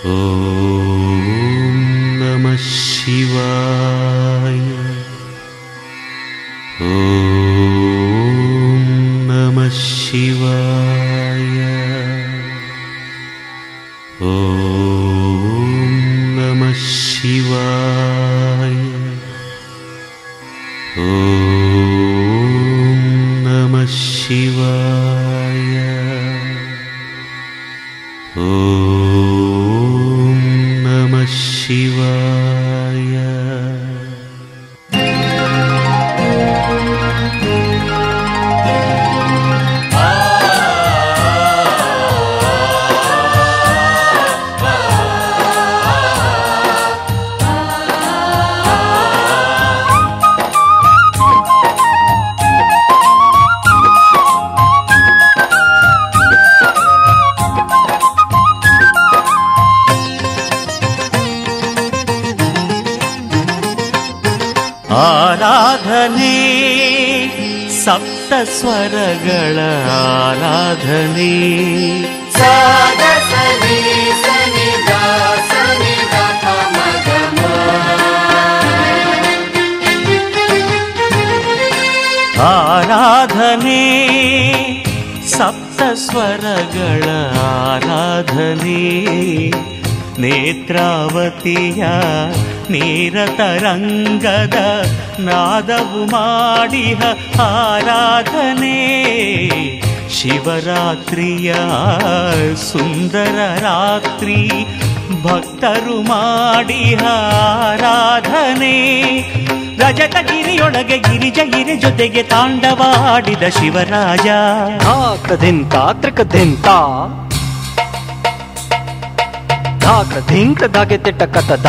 ॐ नमः शिवाय ॐ नमः शिवाय ॐ नमः शिवाय ॐ नमः शिवाय ॐ नमः शिवाय ಆರಾಧನೆ ಸಪ್ತ ಸ್ವರಗಳ ಆರಾಧನೆ ಸಾದ ಸನಿ ಸನಿ ದ ಸನಿ ದ ಪ ಮ ಗ ಮ. ಆರಾಧನೆ ಸಪ್ತ ಸ್ವರಗಳ ಆರಾಧನೆ ನೇತ್ರಾವತಿಯ ನೀರತರಂಗದ ನಾದವು ಮಾಡಿಹ ಆರಾಧನೆ ಶಿವರಾತ್ರಿಯ ಸುಂದರ ರಾತ್ರಿ ಭಕ್ತರು ಮಾಡಿಹ ಆರಾಧನೆ ರಜತಗಿರಿಯೊಳಗೆ ಗಿರಿಜ ಗಿರಿ ಜೊತೆಗೆ ತಾಂಡವಾಡಿದ ಶಿವರಾಜ ಧಾಕದಿಂತ ತ್ರಿಕದಿಂತ ಧಾಕ ಧಿಂಕ ಧಾಗೆ ತಿಟ್ಟ ಕತದ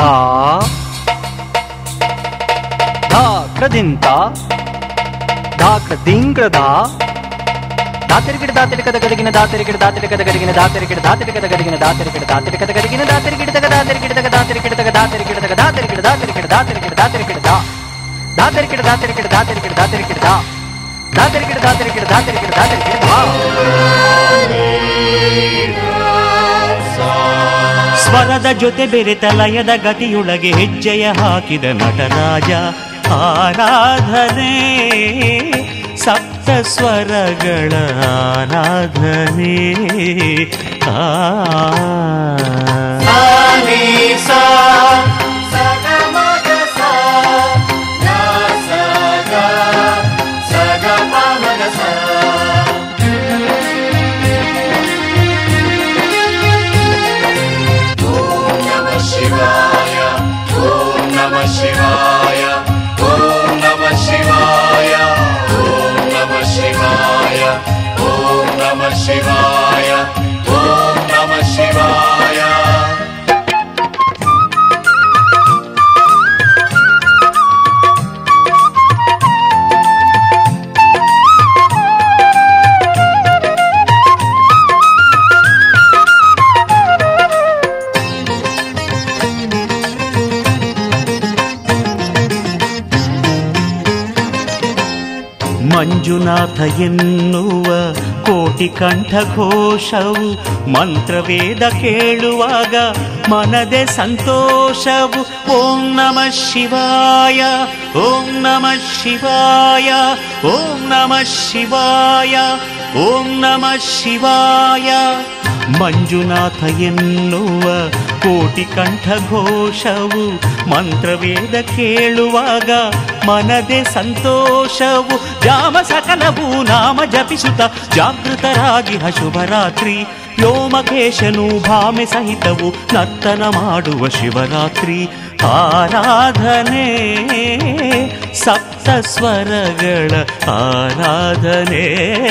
ಧಾಕ್ರದಿಂತ ಧಾಕ ದಿಂಗ್ರದ ದಾತರಿಗಿಡ ದಾತರಿಕದ ಗದಗಿನ ದಾತರಿಗಿಡ ದಾತರಿಕದ ಗದಗಿನ ದಾತರಿಗಿಡ ದಾತರಿಕದ ಗದಗಿನ ದಾತರಿಗಿಡ ದಾತರಿಕದ ಗದಗಿನ ದಾತರಿಗಿಡದಾಗ ದಾತರಿಗಿಡದಾಗ ದಾತರಿಗಿಡದಾಗ ದಾತರಿಗಿಡದಾಗ ದಾತರಿಗಿಡ ದಾತರಿಗಿಡ ದಾತರಿಗಿಡ ದಾತರಿಗಿಡ ದಾ ದಾತರಿಗಿಡ ದಾತರಿಗಿಡ ದಾತರಿಗಿಡ ದಾತರಿಗಿಡ ದಾ ದಾತರಿಗಿಡ ದಾತರಿಗಿಡ ದಾತರಿಗಿಡ ದಾತರಿಗಿಡ ದಾ ಸ್ವರದ ಜೊತೆ ಬೆರೆತ ಲಯದ ಗತಿಯೊಳಗೆ ಹೆಜ್ಜೆಯ ಹಾಕಿದ ನಟರಾಜ ಆರಾಧನೆ ಸಪ್ತ ಸ್ವರಗಳ ಆರಾಧನೆ ಆ ಸಾನಿ ಸಾ ಸ ಗ ಮ ಗ ಸ ನ ಸ ಗ ಸ ಗ ಪ ಮ ಗ ಸ. ಓಂ ನಮಃ ಶಿವಾಯ ಓಂ ನಮಃ ಶಿವಾಯ ಓಂ ನಮಃ ಶಿವಾಯ ಓಂ ನಮಃ ಶಿವಾಯ ಓಂ ನಮಃ ಶಿವಾಯ ಓಂ ನಮಃ ಶಿವಾಯ ಮಂಜುನಾಥ ಎನ್ನುವ ಕೋಟಿ ಕಂಠ ಘೋಷವು ಮಂತ್ರವೇದ ಕೇಳುವಾಗ ಮನದೆ ಸಂತೋಷವು ಓಂ ನಮಃ ಶಿವಾಯ ಓಂ ನಮಃ ಶಿವಾಯ ಓಂ ನಮಃ ಶಿವಾಯ ಓಂ ನಮಃ ಶಿವಾಯ ಮಂಜುನಾಥ ಎನ್ನುವ ಕೋಟಿ ಕಂಠ ಘೋಷವು ಮಂತ್ರವೇದ ಕೇಳುವಾಗ ಮನದೆ ಸಂತೋಷವು ಜಾಮ ಸಕಲವು ನಾಮ ಜಪಿಸುತ್ತ ಜಾಗೃತರಾಗಿ ಶುಭರಾತ್ರಿ ವ್ಯೋಮಕೇಶನು ಭಾಮೆ ಸಹಿತವು ನರ್ತನ ಮಾಡುವ ಶಿವರಾತ್ರಿ ಆರಾಧನೆ ಸಪ್ತ ಸ್ವರಗಳ ಆರಾಧನೆ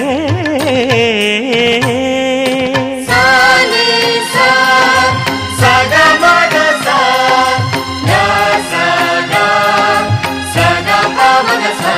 ಸಾನಿ ಸಾ ಸ ಗ ಮ ಗ ಸ ನ ಸ ಗ ಸ ಗ ಪ ಮ ಗ ಸ.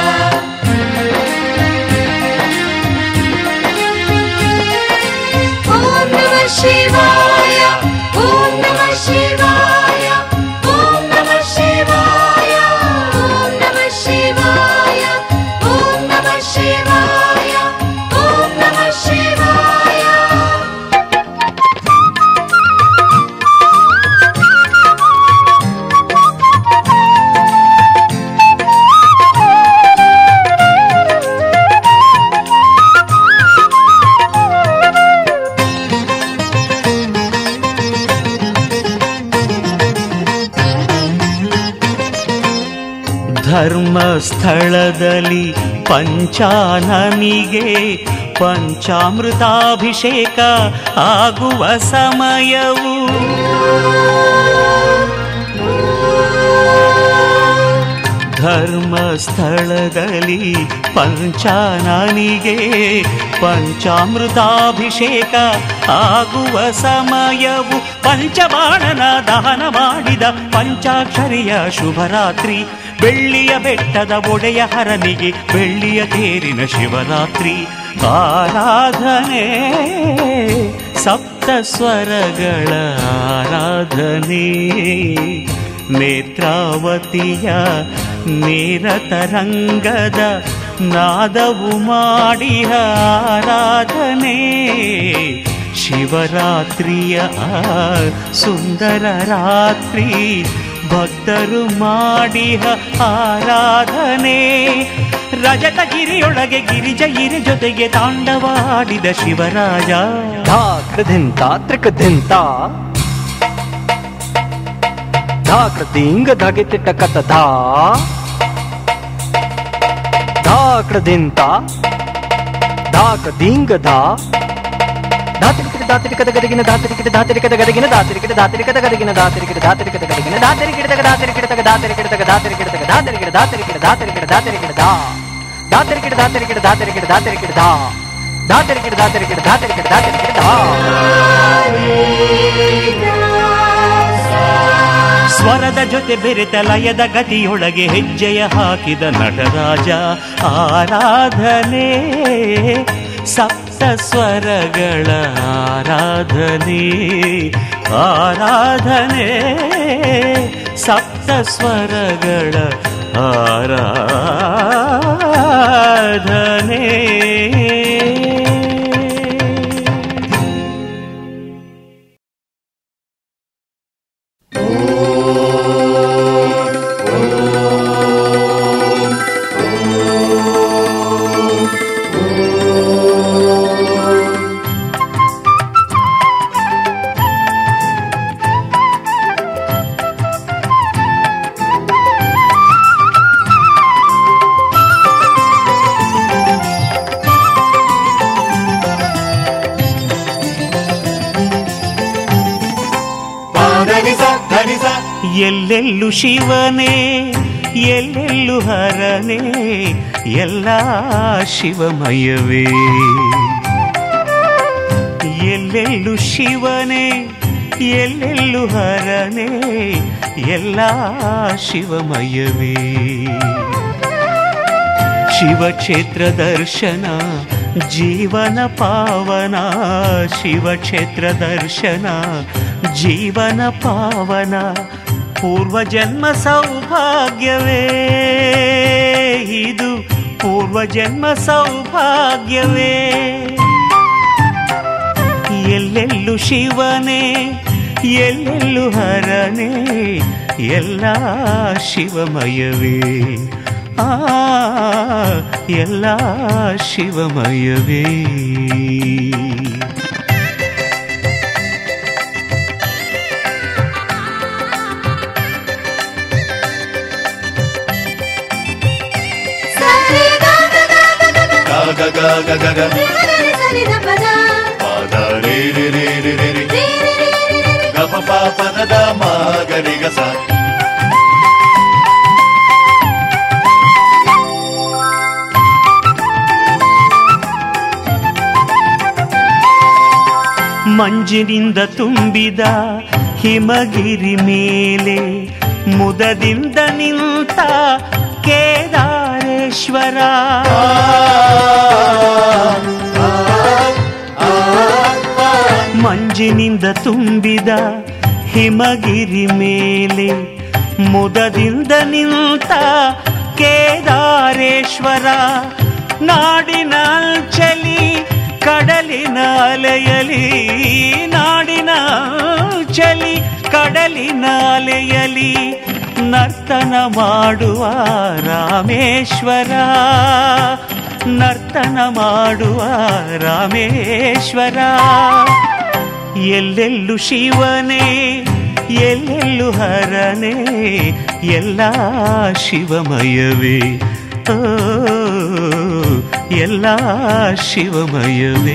ಓಂ ನಮಃ ಶಿವಾಯ ಓಂ ನಮಃ ಶಿವಾಯ ಓಂ ನಮಃ ಶಿವಾಯ ಓಂ ನಮಃ ಶಿವಾಯ ಓಂ ನಮಃ ಶಿವಾಯ ಓಂ ನಮಃ ಶಿವಾಯ ಧರ್ಮಸ್ಥಳದಲ್ಲಿ ಪಂಚಾನನಿಗೆ ಪಂಚಾಮೃತಾಭಿಷೇಕ ಆಗುವ ಸಮಯವು ಧರ್ಮಸ್ಥಳದಲ್ಲಿ ಪಂಚಾನನಿಗೆ ಪಂಚಾಮೃತಾಭಿಷೇಕ ಆಗುವ ಸಮಯವು ಪಂಚಬಾಣನ ದಹನ ಮಾಡಿದ ಪಂಚಾಕ್ಷರಿಯ ಶುಭರಾತ್ರಿ ಬೆಳ್ಳಿಯ ಬೆಟ್ಟದ ಒಡೆಯ ಹರನಿಗೆ ಬೆಳ್ಳಿಯ ತೇರಿನ ಶಿವರಾತ್ರಿ ಆರಾಧನೆ ಸಪ್ತ ಸ್ವರಗಳ ಆರಾಧನೆ ನೇತ್ರಾವತಿಯ ನೇರತರಂಗದ ನಾದವು ಮಾಡಿಹ ಆರಾಧನೆ ಶಿವರಾತ್ರಿಯ ಆ ಸುಂದರ ರಾತ್ರಿ ಭಕ್ತರು ಮಾಡಿಹ ಆರಾಧನೆ ರಜತಗಿರಿಯೊಳಗೆ ಗಿರಿಜ ಇರಿ ಜೊತೆಗೆ ತಾಂಡವಾಡಿದ ಶಿವರಾಜ ಧಾಕೃದಿಂತ ತ್ರಿಕದಿಂತ ಧಾಕೃದಿಂಗ ಧಗಿತಿಟ್ಟ ಕತ ಧಾ ಧಾಕೃದಿಂತ ಧಾಕದಿಂಗ ಧಾ ಧಾತರಿಕಿಟ ಧಾತರಿಕದ ಗದಗಿನ ಧಾತರಿಕಿಟ ಧಾತರಿಕದ ಗದಗಿನ ಧಾತರಿಕಿಟ ಧಾತರಿಕದ ಗದಗಿನ ಧಾತರಿಕಿಟ ಧಾತರಿಕದ ಗದಗಿನ ಧಾತರಿಕಿಟದ ಧಾತರಿಕಿಟದ ಧಾತರಿಕಿಟದ ಧಾತರಿಕಿಟದ ಧಾತರಿಕಿಟ ಧಾತರಿಕಿಟ ಧಾತರಿಕಿಟ ಧಾತರಿಕಿಟ ಧಾ ಧಾತರಿಕಿಟ ಧಾತರಿಕಿಟ ಧಾತರಿಕಿಟ ಧಾತರಿಕಿಟ ಧಾ ಧಾತರಿಕಿಟ ಧಾತರಿಕಿಟ ಧಾತರಿಕಿಟ ಧಾತರಿಕಿಟ ಧಾ ಸ್ವರದ ಜೊತೆ ಬೆರೆತ ಲಯದ ಗತಿಯೊಳಗೆ ಹೆಜ್ಜೆಯ ಹಾಕಿದ ನಟರಾಜ ಆರಾಧನೆ ಸಪ್ತ ಸ್ವರಗಳ ಆರಾಧನೆ ಆರಾಧನೆ ಸಪ್ತ ಸ್ವರಗಳ ಆರಾಧನೆ ಧನಿಸ ಧನಿಸ ಎಲ್ಲೆಲ್ಲು ಶಿವನೇ ಎಲ್ಲೆಲ್ಲು ಹರನೇ ಎಲ್ಲ ಶಿವಮಯವೇ ಎಲ್ಲೆಲ್ಲು ಶಿವನೇ ಎಲ್ಲೆಲ್ಲು ಹರನೇ ಎಲ್ಲ ಶಿವಮಯವೇ ಶಿವಕ್ಷೇತ್ರ ದರ್ಶನ ಜೀವನ ಪಾವನ ಶಿವಕ್ಷೇತ್ರ ದರ್ಶನ ಜೀವನ ಪಾವನ ಪೂರ್ವಜನ್ಮ ಸೌಭಾಗ್ಯವೇ ಇದು ಪೂರ್ವಜನ್ಮ ಸೌಭಾಗ್ಯವೇ ಎಲ್ಲೆಲ್ಲು ಶಿವನೇ ಎಲ್ಲೆಲ್ಲು ಹರನೇ ಎಲ್ಲ ಶಿವಮಯವೇ ಆ ಎಲ್ಲ ಶಿವಮಯವೇ ಗ ಗ ಗ ಗ ಗ ಗ ಪಾದ ರೇ ರೇ ರೇ ರೇ ರೇ ರೇ ಗ ಪ ಪ ಪದ ದ ಮ ಗ ರಿ ಗ ಸ ಮಂಜಿನಿಂದ ತುಂಬಿದ ಹಿಮಗಿರಿ ಮೇಲೆ ಮುದದಿಂದ ನಿಂತ ಕೇದಾರೇಶ್ವರ ಮಂಜಿನಿಂದ ತುಂಬಿದ ಹಿಮಗಿರಿ ಮೇಲೆ ಮುದದಿಂದ ನಿಂತ ಕೇದಾರೇಶ್ವರ ನಾಡಿನ ಚಲಿ ಕಡಲಿನ ಅಲೆಯಲಿ ನಾಡಿನ ಚಲಿ ಕಡಲಿನ ಅಲೆಯಲಿ ನರ್ತನ ಮಾಡುವ ರಾಮೇಶ್ವರ ನರ್ತನ ಮಾಡುವ ರಾಮೇಶ್ವರ ಎಲ್ಲೆಲ್ಲು ಶಿವನೇ ಎಲ್ಲೆಲ್ಲು ಹರನೆ ಎಲ್ಲ ಶಿವಮಯವೇ ಓ ಎಲ್ಲ ಶಿವಮಯವೇ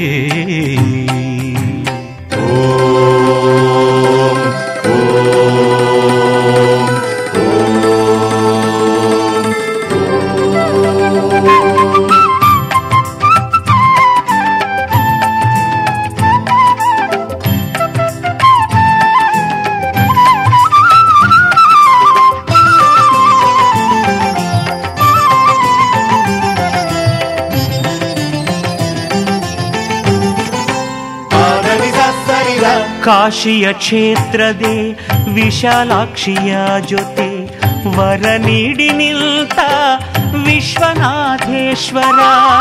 ಪಾದನಿ ಸರಿದ ಕಾಶಿಯ ಕ್ಷೇತ್ರದೆ ವಿಶಾಲಾಕ್ಷಿಯ ಜೊತೆ ವರ ನೀಡಿ ನಿಲ್ತ ವಿಶ್ವನಾಥೇಶ್ವರ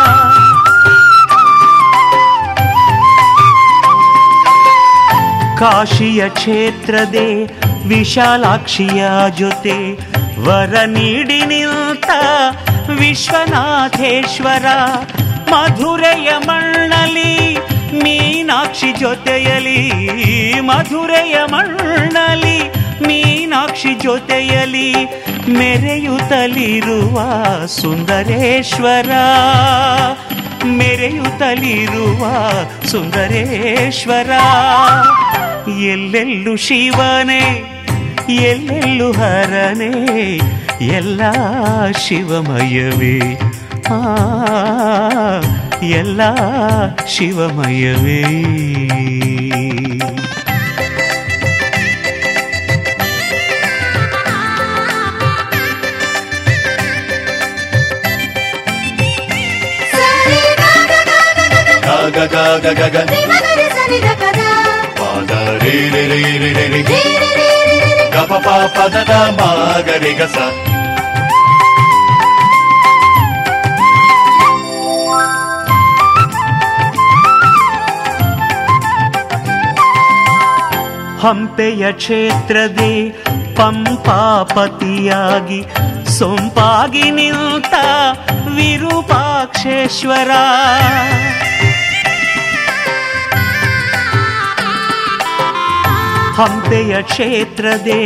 ಕಾಶಿಯ ಕ್ಷೇತ್ರದೆ ವಿಶಾಲಾಕ್ಷಿಯ ಜೊತೆ ವರ ನೀಡಿ ನಿಲ್ತ ವಿಶ್ವನಾಥೇಶ್ವರ ಮಧುರೆಯ ಮಣ್ಣಲಿ ಮೀನಾಕ್ಷಿ ಜೊತೆಯಲಿ ಮಧುರೆಯ ಮಣ್ಣಲಿ ಮೀನಾಕ್ಷಿ ಜೊತೆಯಲಿ ಮೆರೆಯುತ್ತಲಿರುವ ಸುಂದರೇಶ್ವರ ಮೆರೆಯುತ್ತಲಿರುವ ಸುಂದರೇಶ್ವರ ಎಲ್ಲೆಲ್ಲು ಶಿವನೇ ಎಲ್ಲೆಲ್ಲು ಹರನೇ ಎಲ್ಲ ಶಿವಮಯವೇ ಆ ಎಲ್ಲ ಶಿವಮಯವೇ ಗ ಗ ಗ ಗ ಗ ಪಾದ ರೇ ರೇ ರೇ ರೇ ರೇ ರೇ ಗ ಪ ಪ ಪ ದ ದ ಮ ಗ ರೆ ಗ ಸ ಹಂಪೆಯ ಕ್ಷೇತ್ರದೆ ಪಂಪಾಪತಿಯಾಗಿ ಸೊಂಪಾಗಿ ನಿಂತ ವಿರೂಪಾಕ್ಷೇಶ್ವರ ಹಂಪೆಯ ಕ್ಷೇತ್ರದೆ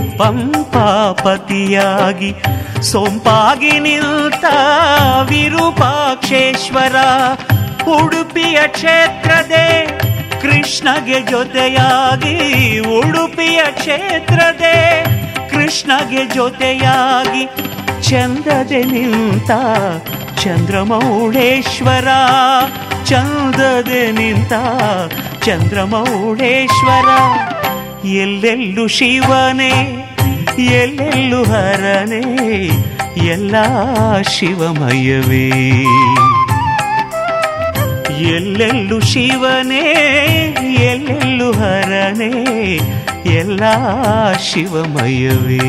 ಪಂಪಾಪತಿಯಾಗಿ ಸೊಂಪಾಗಿ ನಿಲ್ತ ವಿರೂಪಾಕ್ಷೇಶ್ವರ ಉಡುಪಿಯ ಕ್ಷೇತ್ರದೆ ಕೃಷ್ಣಗೆ ಜೊತೆಯಾಗಿ ಉಡುಪಿಯ ಕ್ಷೇತ್ರದೆ ಕೃಷ್ಣಗೆ ಜೊತೆಯಾಗಿ ಚಂದದೆ ನಿಂತ ಚಂದ್ರಮೌಳೇಶ್ವರ ಚಂದದೆ ನಿಂತ ಚಂದ್ರಮೌಳೇಶ್ವರ ಎಲ್ಲೆಲ್ಲು ಶಿವನೇ ಎಲ್ಲೆಲ್ಲು ಹರನೇ ಎಲ್ಲ ಶಿವಮಯವೇ ಎಲ್ಲೆಲ್ಲು ಶಿವನೇ ಎಲ್ಲೆಲ್ಲು ಹರನೇ ಎಲ್ಲ ಶಿವಮಯವೇ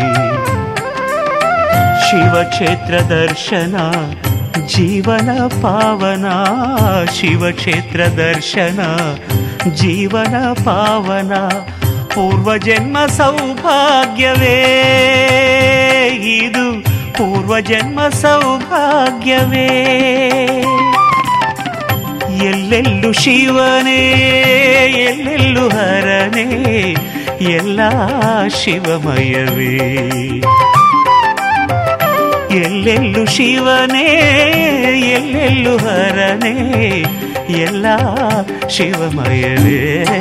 ಶಿವಕ್ಷೇತ್ರ ದರ್ಶನ ಜೀವನ ಪಾವನ ಶಿವಕ್ಷೇತ್ರ ದರ್ಶನ ಜೀವನ ಪಾವನ ಪೂರ್ವಜನ್ಮ ಸೌಭಾಗ್ಯವೇ ಇದು ಪೂರ್ವಜನ್ಮ ಸೌಭಾಗ್ಯವೇ ಎಲ್ಲೆಲ್ಲು ಶಿವನೇ ಎಲ್ಲೆಲ್ಲು ಹರನೇ ಎಲ್ಲ ಶಿವಮಯವೇ ಎಲ್ಲೆಲ್ಲು ಶಿವನೇ ಎಲ್ಲೆಲ್ಲು ಹರನೇ ಎಲ್ಲ ಶಿವಮಯವೇ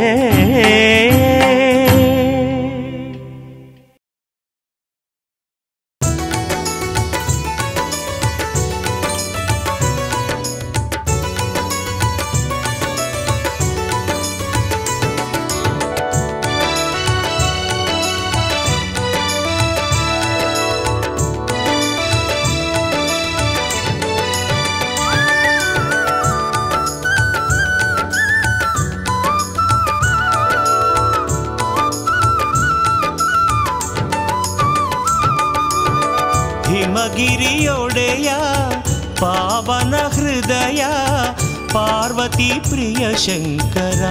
ಹಿಮಗಿರಿಯೊಡೆಯ ಪಾವನ ಹೃದಯ ಪಾರ್ವತಿ ಪ್ರಿಯ ಶಂಕರ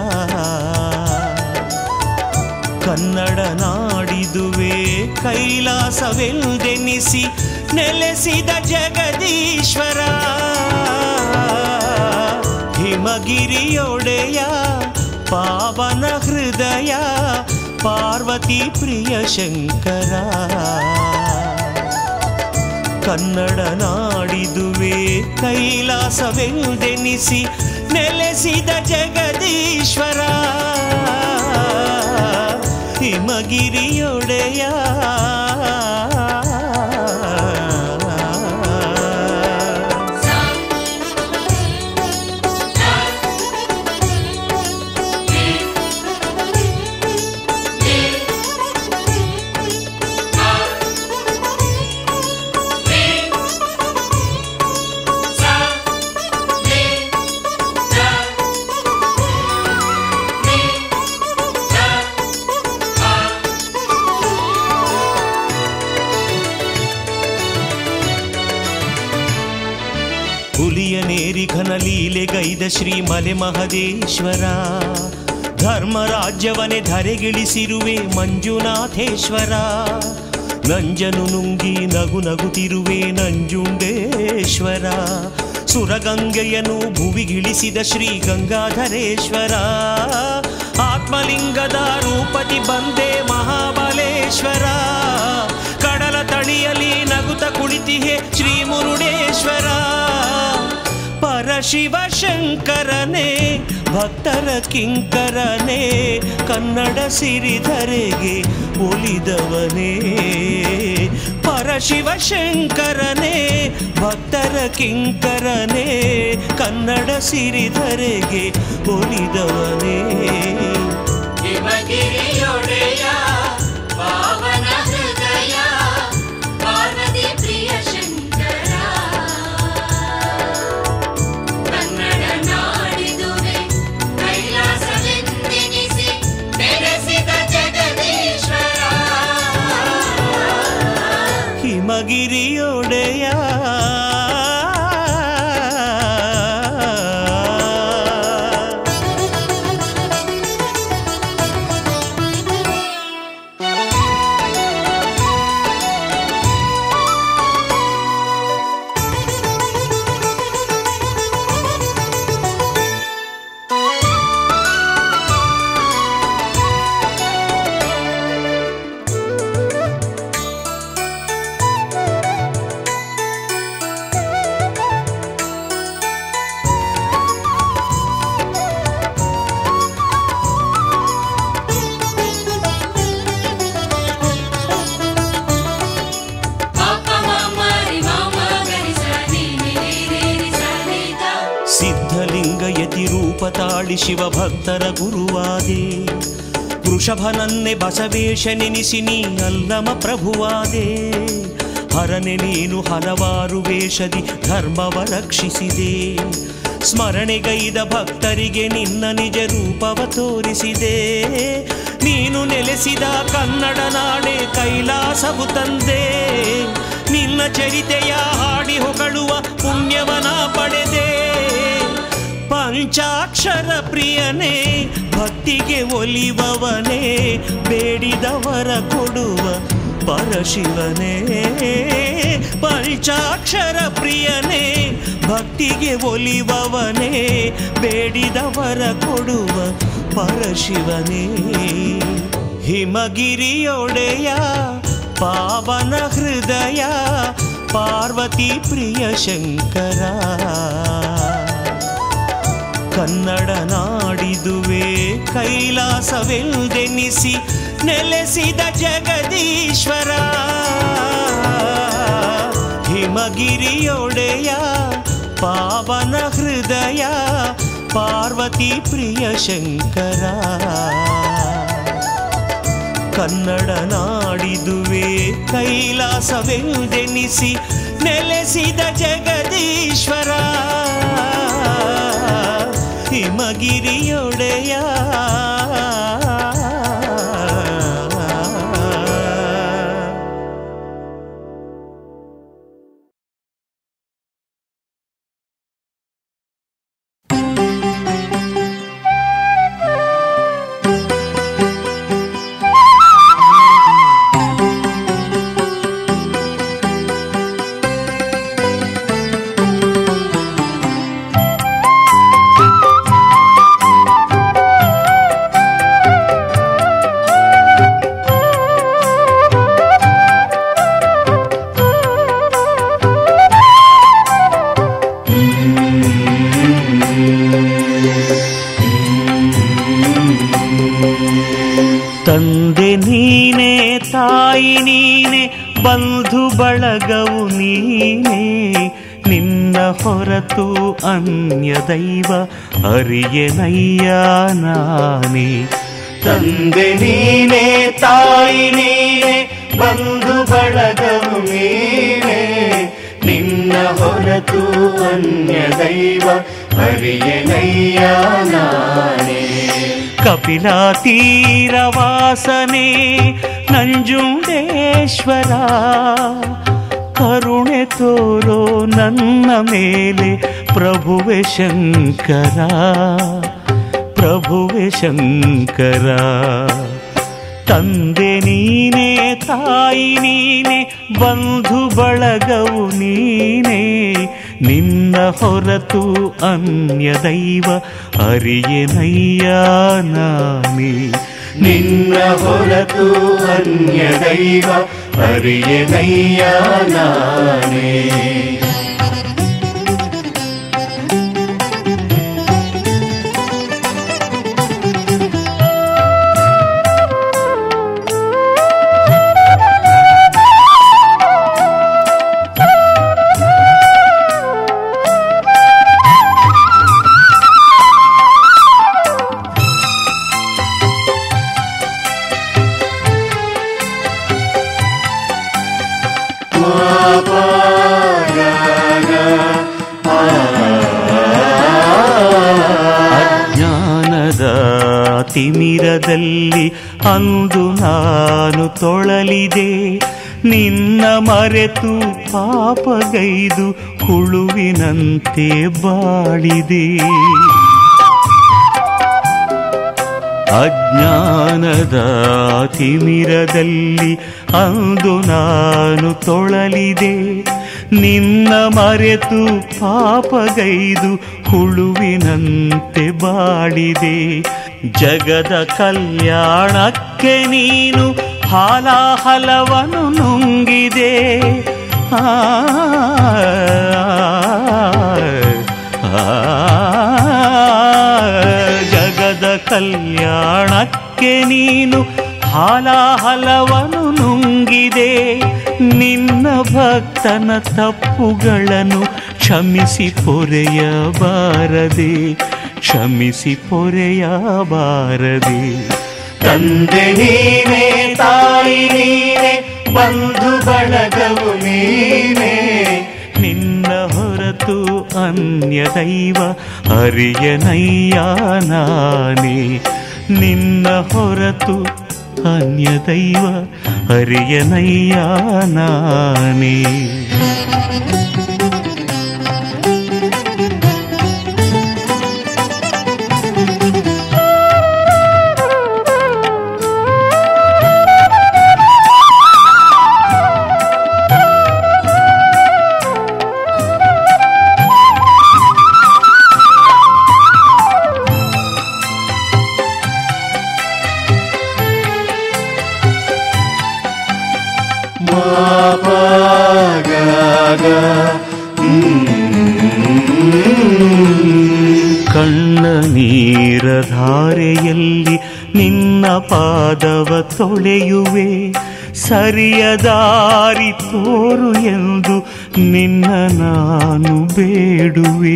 ಕನ್ನಡ ನಾಡಿದುವೆ ಕೈಲಾಸವೆಲ್ದೆನಿಸಿ ನೆಲೆಸಿದ ಜಗದೀಶ್ವರ ಹಿಮಗಿರಿಯೊಡೆಯ ಪಾವನ ಹೃದಯ ಪಾರ್ವತಿ ಪ್ರಿಯ ಶಂಕರ ಕನ್ನಡ ನಾಡಿದುವೆ ಕೈಲಾಸವೆಂದೆನಿಸಿ ನೆಲೆಸಿದ ಜಗದೀಶ್ವರ ಹಿಮಗಿರಿಯೊಡೆಯ ಹುಲಿಯ ನೇರಿ ಘನ ಲೀಲೆಗೈದ ಶ್ರೀ ಮಲೆ ಮಹದೇಶ್ವರ ಧರ್ಮ ರಾಜ್ಯವನೆ ಧರೆಗಿಳಿಸಿರುವೆ ಮಂಜುನಾಥೇಶ್ವರ ನಂಜನು ನುಂಗಿ ನಗು ನಗುತ್ತಿರುವೆ ನಂಜುಂಡೇಶ್ವರ ಸುರಗಂಗೆಯನು ಭುವಿಗಿಳಿಸಿದ ಶ್ರೀ ಗಂಗಾಧರೇಶ್ವರ ಆತ್ಮಲಿಂಗದ ರೂಪತಿ ಬಂದೆ ಮಹಾಬಲೇಶ್ವರ ಕಡಲ ತಳಿಯಲಿ ನಗುತ ಕುಳಿತಿಹೆ ಶ್ರೀ ಮುರುಡೇಶ್ವರ ಪರಶಿವ ಶಂಕರನೇ ಭಕ್ತರ ಕಿಂಕರನೇ ಕನ್ನಡ ಸಿರಿಧರೆಗೆ ಒಲಿದವನೇ ಪರಶಿವ ಶಂಕರನೇ ಭಕ್ತರ ಕಿಂಕರನೇ ಕನ್ನಡ ಸಿರಿಧರೆಗೆ ಒಲಿದವನೇ ಹಿಮಗಿರಿಯೊಡೆಯ ಪಾವನ ಹೃದಯ ಪಾರ್ವತಿ ಪ್ರಿಯ ಶಂಕರ ಕನ್ನಡ ನಾಡಿದುವೆ ಕೈಲಾಸವೆಂದೆನಿಸಿ ನೆಲೆಸಿದ ಜಗದೀಶ್ವರ ಹಿಮಗಿರಿಯೊಡೆಯ ಪಾಪ ಮಾಮರಿ ಮಾಮ ಗರಿಸ ನೀನಿ ನೀರಿ ಸನಿತ ಸಿದ್ಧಲಿಂಗ ಯತಿ ರೂಪ ತಾಳಿ ಶಿವ ಭಕ್ತರ ಗುರುವಾದೆ ವೃಷಭನನ್ನೇ ಬಸವೇಶ ನೆನಿಸಿ ನೀ ಅಲ್ಲಮ ಪ್ರಭುವಾದೆ ಹರನೆ ನೀನು ಹಲವಾರು ವೇಷದಿ ಧರ್ಮವ ರಕ್ಷಿಸಿದೆ ಸ್ಮರಣೆಗೈದ ಭಕ್ತರಿಗೆ ನಿನ್ನ ನಿಜ ರೂಪವ ತೋರಿಸಿದೆ ನೀನು ನೆಲೆಸಿದ ಕನ್ನಡ ನಾಡೆ ಕೈಲಾಸವು ತಂದೆ ನಿನ್ನ ಚರಿತೆಯ ಹಾಡಿ ಹೊಗಳುವ ಪುಣ್ಯವನ ಪಡೆದೆ ಪಂಚಾಕ್ಷರ ಪ್ರಿಯನೇ ಭಕ್ತಿಗೆ ಒಲಿವವನೇ ಬೇಡಿದವರ ಕೊಡುವ ಪರಶಿವನೇ ಪಂಚಾಕ್ಷರ ಪ್ರಿಯನೇ ಭಕ್ತಿಗೆ ಒಲಿವವನೇ ಬೇಡಿದವರ ಕೊಡುವ ಪರಶಿವನೇ ಹಿಮಗಿರಿಯೊಡೆಯ ಪಾವನ ಹೃದಯ ಪಾರ್ವತಿ ಪ್ರಿಯ ಶಂಕರ ಕನ್ನಡ ನಾಡಿದುವೆ ಕೈಲಾಸವೆಂದೆನಿಸಿ ನೆಲೆಸಿದ ಜಗದೀಶ್ವರ ಹಿಮಗಿರಿಯೊಡೆಯ ಪಾವನ ಹೃದಯ ಪಾರ್ವತಿ ಪ್ರಿಯ ಶಂಕರ ಕನ್ನಡ ನಾಡಿದುವೆ ಕೈಲಾಸವೆಂದೆನಿಸಿ ನೆಲೆಸಿದ ಜಗದೀಶ್ವರ ಹಿಮಗಿರಿಯೊಡೆಯ ಿ ತಂದೆ ನೀನೇ ತಾಯಿ ನೀನೆ ಬಂಧು ಬಳಗವು ನೀನೇ ನಿನ್ನ ಹೊರತು ಅನ್ಯ ದೈವ ಅರಿಯನಯ್ಯ ನಾನೇ ತಂದೆ ನೀನೇ ತಾಯಿ ನೀನೆ ಬಂಧು ಬಳಗವು ನೀನೆ ನಿನ್ನ ಹೊರತು ಅನ್ಯ ದೈವ ಹರಿಯನಯ್ಯ ನಾನೇ ಕಪಿಲ ತೀರವಾಸನೆ ನಂಜುಂಡೇಶ್ವರ ಕರುಣೆ ತೋರೋ ನನ್ನ ಮೇಲೆ ಪ್ರಭುವೆ ಶಂಕರ ಪ್ರಭುವೆ ಶಂಕರ ತಂದೆ ನೀನೇ ತಾಯಿ ನೀನೆ ಬಂಧು ಬಳಗವು ನೀನೇ ನಿನ್ನ ಹೊರತು ಅನ್ಯ ದೈವ ಅರಿಯನಯ್ಯ ನಾನೇ ನಿನ್ನ ಹೊರತು ಅನ್ಯ ದೈವ ಹರಿಯನಯ್ಯ ನಾನೇ ಅಜ್ಞಾನದ ತಿಮಿರದಲ್ಲಿ ಅಂದು ನಾನು ತೊಳಲಿದೆ ನಿನ್ನ ಮರೆತು ಪಾಪಗೈದು ಹುಳುವಿನಂತೆ ಬಾಳಿದೆ ಅಜ್ಞಾನದ ತಿಮಿರದಲ್ಲಿ ಅಂದು ನಾನು ತೊಳಲಿದೆ ನಿನ್ನ ಮರೆತು ಪಾಪಗೈದು ಹುಳುವಿನಂತೆ ಬಾಳಿದೆ ಜಗದ ಕಲ್ಯಾಣಕ್ಕೆ ನೀನು ಹಾಲಾಹಲವನ್ನು ನುಂಗಿದೆ ಆ ಜಗದ ಕಲ್ಯಾಣಕ್ಕೆ ನೀನು ಹಾಲಾಹಲವನು ನುಂಗಿದೆ ನಿನ್ನ ಭಕ್ತನ ತಪ್ಪುಗಳನ್ನು ಕ್ಷಮಿಸಿ ಪೊರೆಯಬಾರದೆ ಕ್ಷಮಿಸಿ ಪೊರೆಯಬಾರದೆ ತಂದೆ ನೀನೇ ತಾಯಿ ನೀನೆ ಬಂಧು ಬಳಗವು ನೀನೇ ನಿನ್ನ ಹೊರತು ಅನ್ಯ ದೈವ ಹರಿಯನಯ್ಯ ನಾನೇ ನಿನ್ನ ಹೊರತು ಅನ್ಯ ದೈವ ಹರಿಯನಯ್ಯ ನಾನೇ ಕಣ್ಣ ನೀರ ಧಾರೆಯಲ್ಲಿ ನಿನ್ನ ಪಾದವ ತೊಳೆಯುವೆ ಸರಿಯ ದಾರಿ ತೋರು ಎಂದು ನಿನ್ನ ನಾನು ಬೇಡುವೆ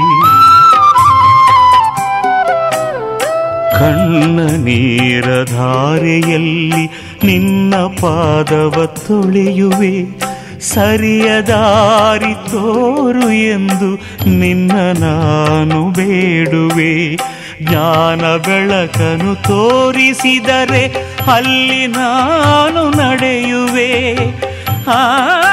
ಕಣ್ಣ ನೀರ ಧಾರೆಯಲ್ಲಿ ನಿನ್ನ ಪಾದವ ತೊಳೆಯುವೆ ಸರಿಯ ದಾರಿ ತೋರು ಎಂದು ನಿನ್ನ ನಾನು ಬೇಡುವೆ ಜ್ಞಾನ ಬೆಳಕನು ತೋರಿಸಿದರೆ ಅಲ್ಲಿ ನಾನು ನಡೆಯುವೆ ಆ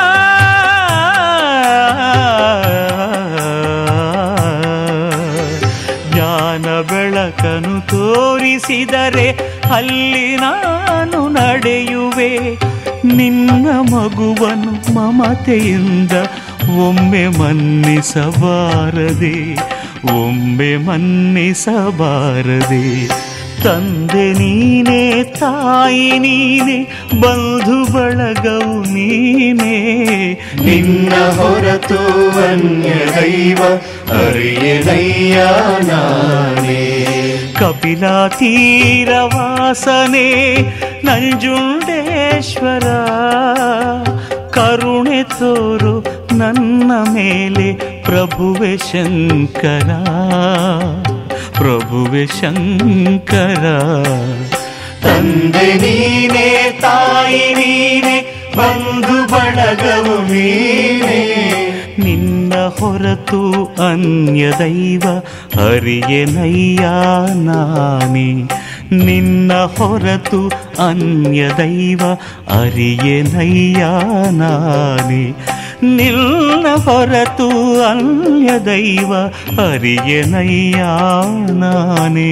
ಜ್ಞಾನ ಬೆಳಕನು ತೋರಿಸಿದರೆ ಅಲ್ಲಿ ನಾನು ನಡೆಯುವೆ ನಿನ್ನ ಮಗುವನು ಮಮತೆಯಿಂದ ಒಮ್ಮೆ ಮನ್ನಿಸಬಾರದೆ ಒಮ್ಮೆ ಮನ್ನಿಸಬಾರದೆ ತಂದೆ ನೀನೇ ತಾಯಿ ನೀನೆ ಬಂಧು ಬಳಗವು ನೀನೇ ನಿನ್ನ ಹೊರತು ಅನ್ಯ ದೈವ ಹರಿಯನಯ್ಯ ನಾನೇ ಕಪಿಲ ತೀರವಾಸನೆ ನಂಜುಂಡೇಶ್ವರ ಕರುಣೆ ತೋರು ನನ್ನ ಮೇಲೆ ಪ್ರಭುವೆ ಶಂಕರ ಪ್ರಭುವೆ ಶಂಕರ ತಂದೆ ನೀನೆ ತಾಯಿ ನೀನೆ ಬಂಧು ಬಳಗವು ನೀನೆ ನಿನ್ನ ಹೊರತು ಅನ್ಯ ದೈವ ಹರಿಯನಯ್ಯ ನಾನೇ ನಿನ್ನ ಹೊರತು ಅನ್ಯ ದೈವ ಅರಿಯನಯ್ಯ ನಾನೇ ನಿನ್ನ ಹೊರತು ಅನ್ಯ ದೈವ ಅರಿಯನಯ್ಯ ನಾನೇ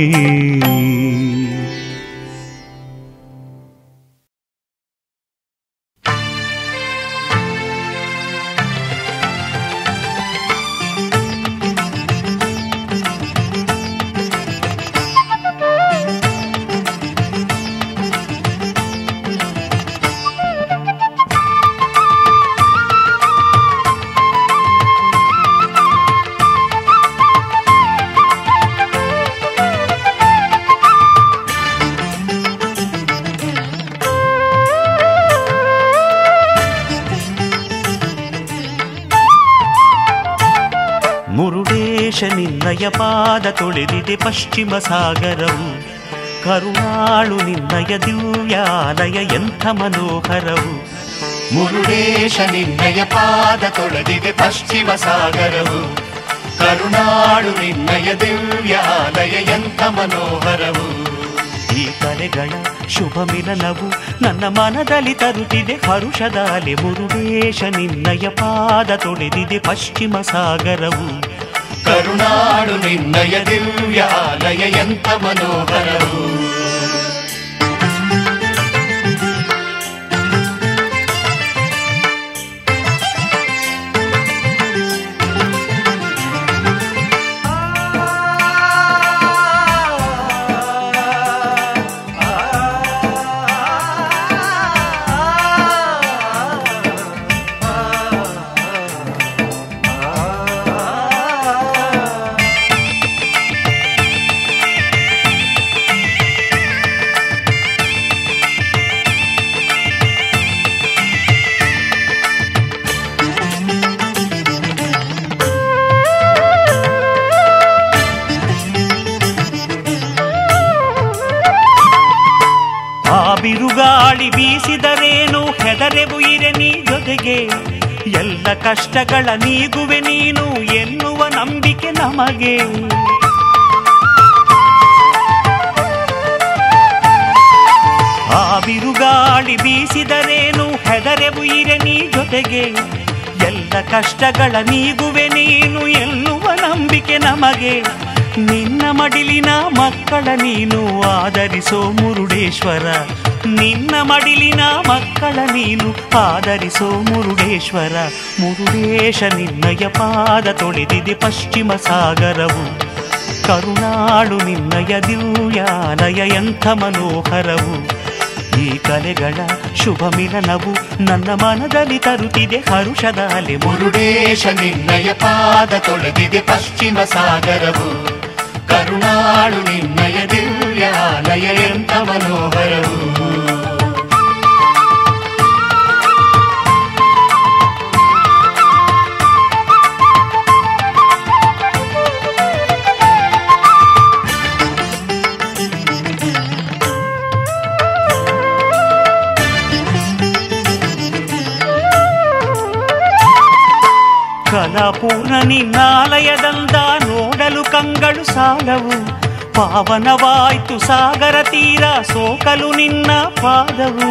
ಮುರುಡೇಶ ನಿನ್ನಯ ಪಾದ ತೊಳೆದಿದೆ ಪಶ್ಚಿಮ ಸಾಗರವು ಕರುಣಾಳು ನಿನ್ನಯ ದಿವ್ಯಾಲಯ ಎಂಥ ಮನೋಹರವು ಮುರುಡೇಶ ನಿನ್ನಯ ಪಾದ ತೊಳೆದಿದೆ ಪಶ್ಚಿಮ ಸಾಗರವು ಕರುಣಾಳು ನಿನ್ನಯ ದಿವ್ಯಾಲಯ ಎಂಥ ಮನೋಹರವು ಈ ಕಲೆಗಳ ಶುಭ ಮಿಲನವು ನನ್ನ ಮನದಲ್ಲಿ ತರುತ್ತಿದೆ ಹರುಷದ ಅಲೆ ಮುರುಡೇಶ ನಿನ್ನಯ ಪಾದ ತೊಳೆದಿದೆ ಪಶ್ಚಿಮ ಸಾಗರವು ಕರುಣಾಳು ನಿನ್ನಯ ದಿವ್ಯಾಲಯ ಎಂಥ ಮನೋಹರವು ಆ ಬಿರುಗಾಳಿ ಬೀಸಿದರೇನು ಹೆದರೆವು ಇರೆ ನೀ ಜೊತೆಗೆ ಎಲ್ಲ ಕಷ್ಟಗಳ ನೀಗುವೆ ನೀನು ಎನ್ನುವ ನಂಬಿಕೆ ನಮಗೆ ಆ ಬಿರುಗಾಳಿ ಬೀಸಿದರೇನು ಹೆದರೆವು ಇರೆ ನೀ ಜೊತೆಗೆ ಎಲ್ಲ ಕಷ್ಟಗಳ ನೀಗುವೆ ನೀನು ಎನ್ನುವ ನಂಬಿಕೆ ನಮಗೆ ನಿನ್ನ ಮಡಿಲಿನ ಮಕ್ಕಳ ನೀನು ಆದರಿಸೋ ಮುರುಡೇಶ್ವರ ನಿನ್ನ ಮಡಿಲಿನ ಮಕ್ಕಳ ನೀನು ಆದರಿಸೋ ಮುರುಡೇಶ್ವರ ಮುರುಡೇಶ ನಿನ್ನಯ ಪಾದ ತೊಳೆದಿದೆ ಪಶ್ಚಿಮ ಸಾಗರವು ಕರುಣಾಳು ನಿನ್ನಯ ದಿವ್ಯಾಲಯ ಎಂಥ ಮನೋಹರವು ಈ ಕಲೆಗಳ ಶುಭ ಮಿಲನವು ನನ್ನ ಮನದಲ್ಲಿ ತರುತ್ತಿದೆ ಹರುಷದ ಅಲೆ ಮುರುಡೇಶ ನಿನ್ನಯ ಪಾದ ತೊಳೆದಿದೆ ಪಶ್ಚಿಮ ಸಾಗರವು ಕರುಣಾಳು ನಿನ್ನಯ ದಿವ್ಯಾಲಯ ಎಂಥ ಮನೋಹರವು ಕಲಾಪೂರ್ಣ ನಿನ್ನಾಲಯದಂದ ನೋಡಲು ಕಂಗಳು ಸಾಲವು ಪಾವನವಾಯ್ತು ಸಾಗರ ತೀರ ಸೋಕಲು ನಿನ್ನ ಪಾದವು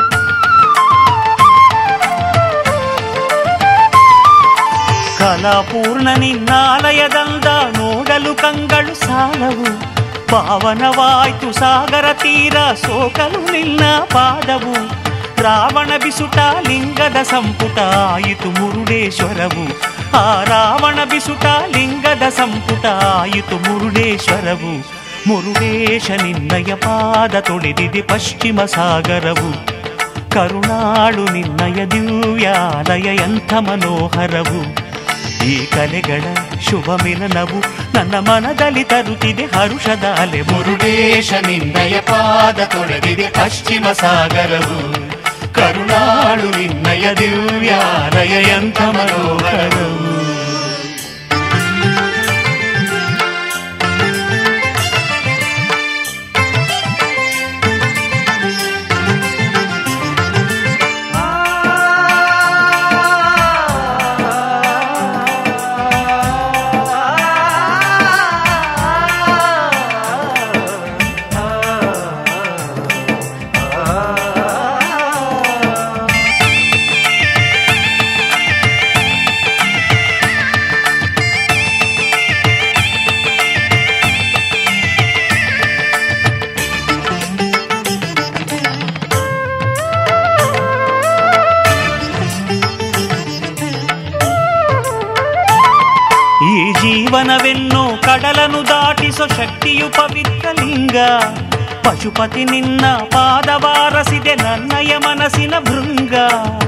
ಕಲಾಪೂರ್ಣ ನಿನ್ನಾಲಯದಂದ ನೋಡಲು ಕಂಗಳು ಸಾಲವು ಪಾವನವಾಯ್ತು ಸಾಗರ ತೀರ ಸೋಕಲು ನಿನ್ನ ಪಾದವು ರಾವಣ ಬಿಸುಟ ಲಿಂಗದ ಸಂಪುಟ ಆಯಿತು ಮುರುಡೇಶ್ವರವು ಆ ರಾವಣ ಬಿಸುಟ ಲಿಂಗದ ಸಂಪುಟ ಆಯಿತು ಮುರುಡೇಶ್ವರವು ಮುರುಡೇಶ ನಿನ್ನಯ ಪಾದ ತೊಳೆದಿದೆ ಪಶ್ಚಿಮ ಸಾಗರವು ಕರುಣಾಳು ನಿನ್ನಯ ದಿವ್ಯಾಲಯ ಎಂಥ ಮನೋಹರವು ಈ ಕಲೆಗಳ ಶುಭ ಮಿಲನವು ನನ್ನ ಮನದಲ್ಲಿ ತರುತ್ತಿದೆ ಹರುಷದ ಅಲೆ ಮುರುಡೇಶ ನಿನ್ನಯ ಪಾದ ತೊಳೆದಿದೆ ಪಶ್ಚಿಮ ಸಾಗರವು ಕರುಣಾಳು ನಿನ್ನಯ ದಿವ್ಯಾಲಯ ಎಂಥ ಮನೋಹರವು ಈ ಜೀವನವೆನ್ನೋ ಕಡಲನು ದಾಟಿಸೋ ಶಕ್ತಿಯು ಪವಿತ್ರ ಲಿಂಗ ಪಶುಪತಿ ನಿನ್ನ ಪಾದವಾರಸಿದೆ ನನ್ನಯ ಮನಸ್ಸಿನ ಭೃಂಗ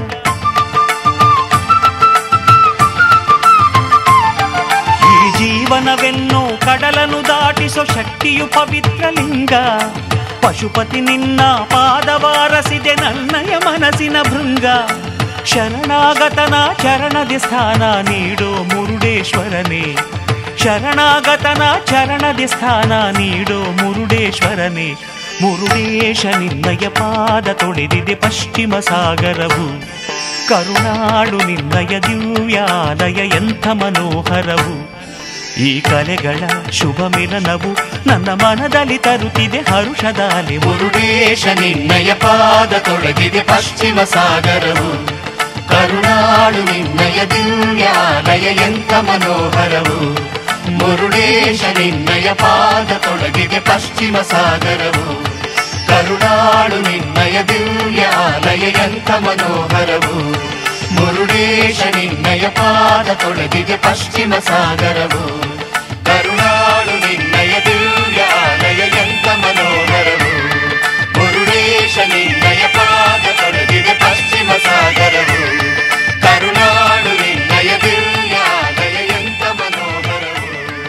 ಈ ಜೀವನವೆನ್ನೋ ಕಡಲನು ದಾಟಿಸೋ ಶಕ್ತಿಯು ಪವಿತ್ರ ಲಿಂಗ ಪಶುಪತಿ ನಿನ್ನ ಪಾದವಾರಸಿದೆ ನನ್ನಯ ಮನಸ್ಸಿನ ಭೃಂಗ ಶರಣಾಗತನ ಚರಣದಿ ಸ್ಥಾನ ನೀಡೋ ಮುರುಡೇಶ್ವರನೇ ಶರಣಾಗತನ ಚರಣದಿ ಸ್ಥಾನ ನೀಡೋ ಮುರುಡೇಶ್ವರನೇ ಮುರುಡೇಶ ನಿನ್ನಯ ಪಾದ ತೊಳೆದಿದೆ ಪಶ್ಚಿಮ ಸಾಗರವು ಕರುಣಾಡು ನಿನ್ನಯ ದಿವ್ಯಾಲಯ ಎಂಥ ಮನೋಹರವು ಈ ಕಲೆಗಳ ಶುಭ ಮಿಲನವು ನನ್ನ ಮನದಲ್ಲಿ ತರುತ್ತಿದೆ ಹರುಷದ ಅಲೆ ಮುರುಡೇಶ ನಿನ್ನಯ ಪಾದ ತೊಳೆದಿದೆ ಪಶ್ಚಿಮ ಸಾಗರವು ಕರುಣಾಳು ನಿನ್ನಯ ದಿವ್ಯಾಲಯ ಎಂಥ ಮನೋಹರವು ಮುರುಡೇಶ ನಿನ್ನಯ ಪಾದ ತೊಳೆದಿದೆ ಪಶ್ಚಿಮ ಸಾಗರವು ಕರುಣಾಳು ನಿನ್ನಯ ದಿವ್ಯಾಲಯ ಎಂಥ ಮನೋಹರವು ಮುರುಡೇಶ ನಿನ್ನಯ ಪಾದ ತೊಳೆದಿದೆ ಪಶ್ಚಿಮ ಸಾಗರವು ಕರುಣಾಳು ನಿನ್ನಯ ದಿವ್ಯಾಲಯ ಎಂಥ ಮನೋಹರವು ಮುರುಡೇಶ ನಿನ್ನಯ ಪಾದ ತೊಳೆದಿದೆ ಪಶ್ಚಿಮ ಸಾಗರವು ಕರುಣಾಳು ನಿನ್ನಯ ದಿವ್ಯಾಲಯ ಎಂಥ ಮನೋಹರವು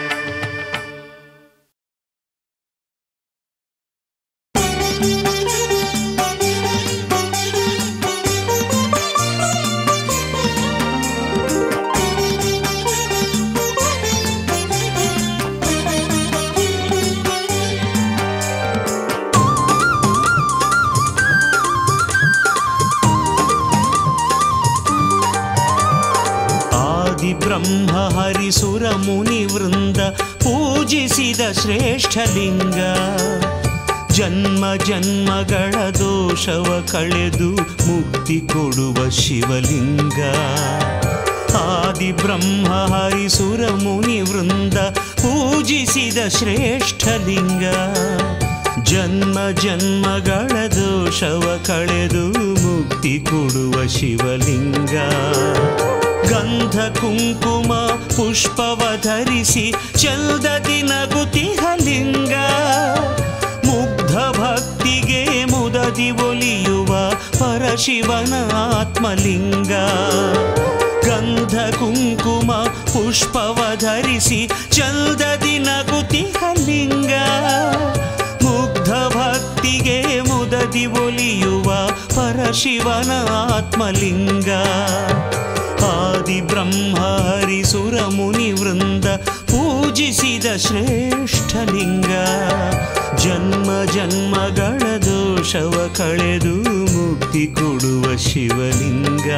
ಆದಿ ಬ್ರಹ್ಮ ಹರಿಸುರ ಮುನಿ ವೃಂದ ಪೂಜಿಸಿದ ಶ್ರೇಷ್ಠ ಲಿಂಗ ಜನ್ಮ ಜನ್ಮಗಳ ದೋಷವ ಕಳೆದು ಮುಕ್ತಿ ಕೊಡುವ ಶಿವಲಿಂಗ ಆದಿ ಬ್ರಹ್ಮ ಹರಿಸುರ ಮುನಿ ವೃಂದ ಪೂಜಿಸಿದ ಶ್ರೇಷ್ಠ ಲಿಂಗ ಜನ್ಮ ಜನ್ಮಗಳ ದೋಷವ ಕಳೆದು ಮುಕ್ತಿ ಕೊಡುವ ಶಿವಲಿಂಗ ಗಂಧ ಕುಂಕುಮ ಪುಷ್ಪವ ಧರಿಸಿ ಚಲ್ದದಿ ನಗುತಿಹ ಲಿಂಗ ಮುಗ್ಧ ಭಕ್ತಿಗೆ ಮುದದಿ ಒಲಿಯುವ ಪರಶಿವನ ಆತ್ಮಲಿಂಗ ಗಂಧ ಕುಂಕುಮ ಪುಷ್ಪವ ಧರಿಸಿ ಚಲ್ದದಿ ನಗುತಿಹ ಲಿಂಗ ಮುಗ್ಧ ಭಕ್ತಿಗೆ ಮುದದಿ ಒಲಿಯುವ ಪರಶಿವನ ಆತ್ಮಲಿಂಗ ಆದಿ ಬ್ರಹ್ಮ ಹರಿಸುರ ಮುನಿ ವೃಂದ ಪೂಜಿಸಿದ ಶ್ರೇಷ್ಠ ಲಿಂಗ ಜನ್ಮ ಜನ್ಮಗಳ ದೋಷವ ಕಳೆದು ಮುಕ್ತಿ ಕೊಡುವ ಶಿವಲಿಂಗ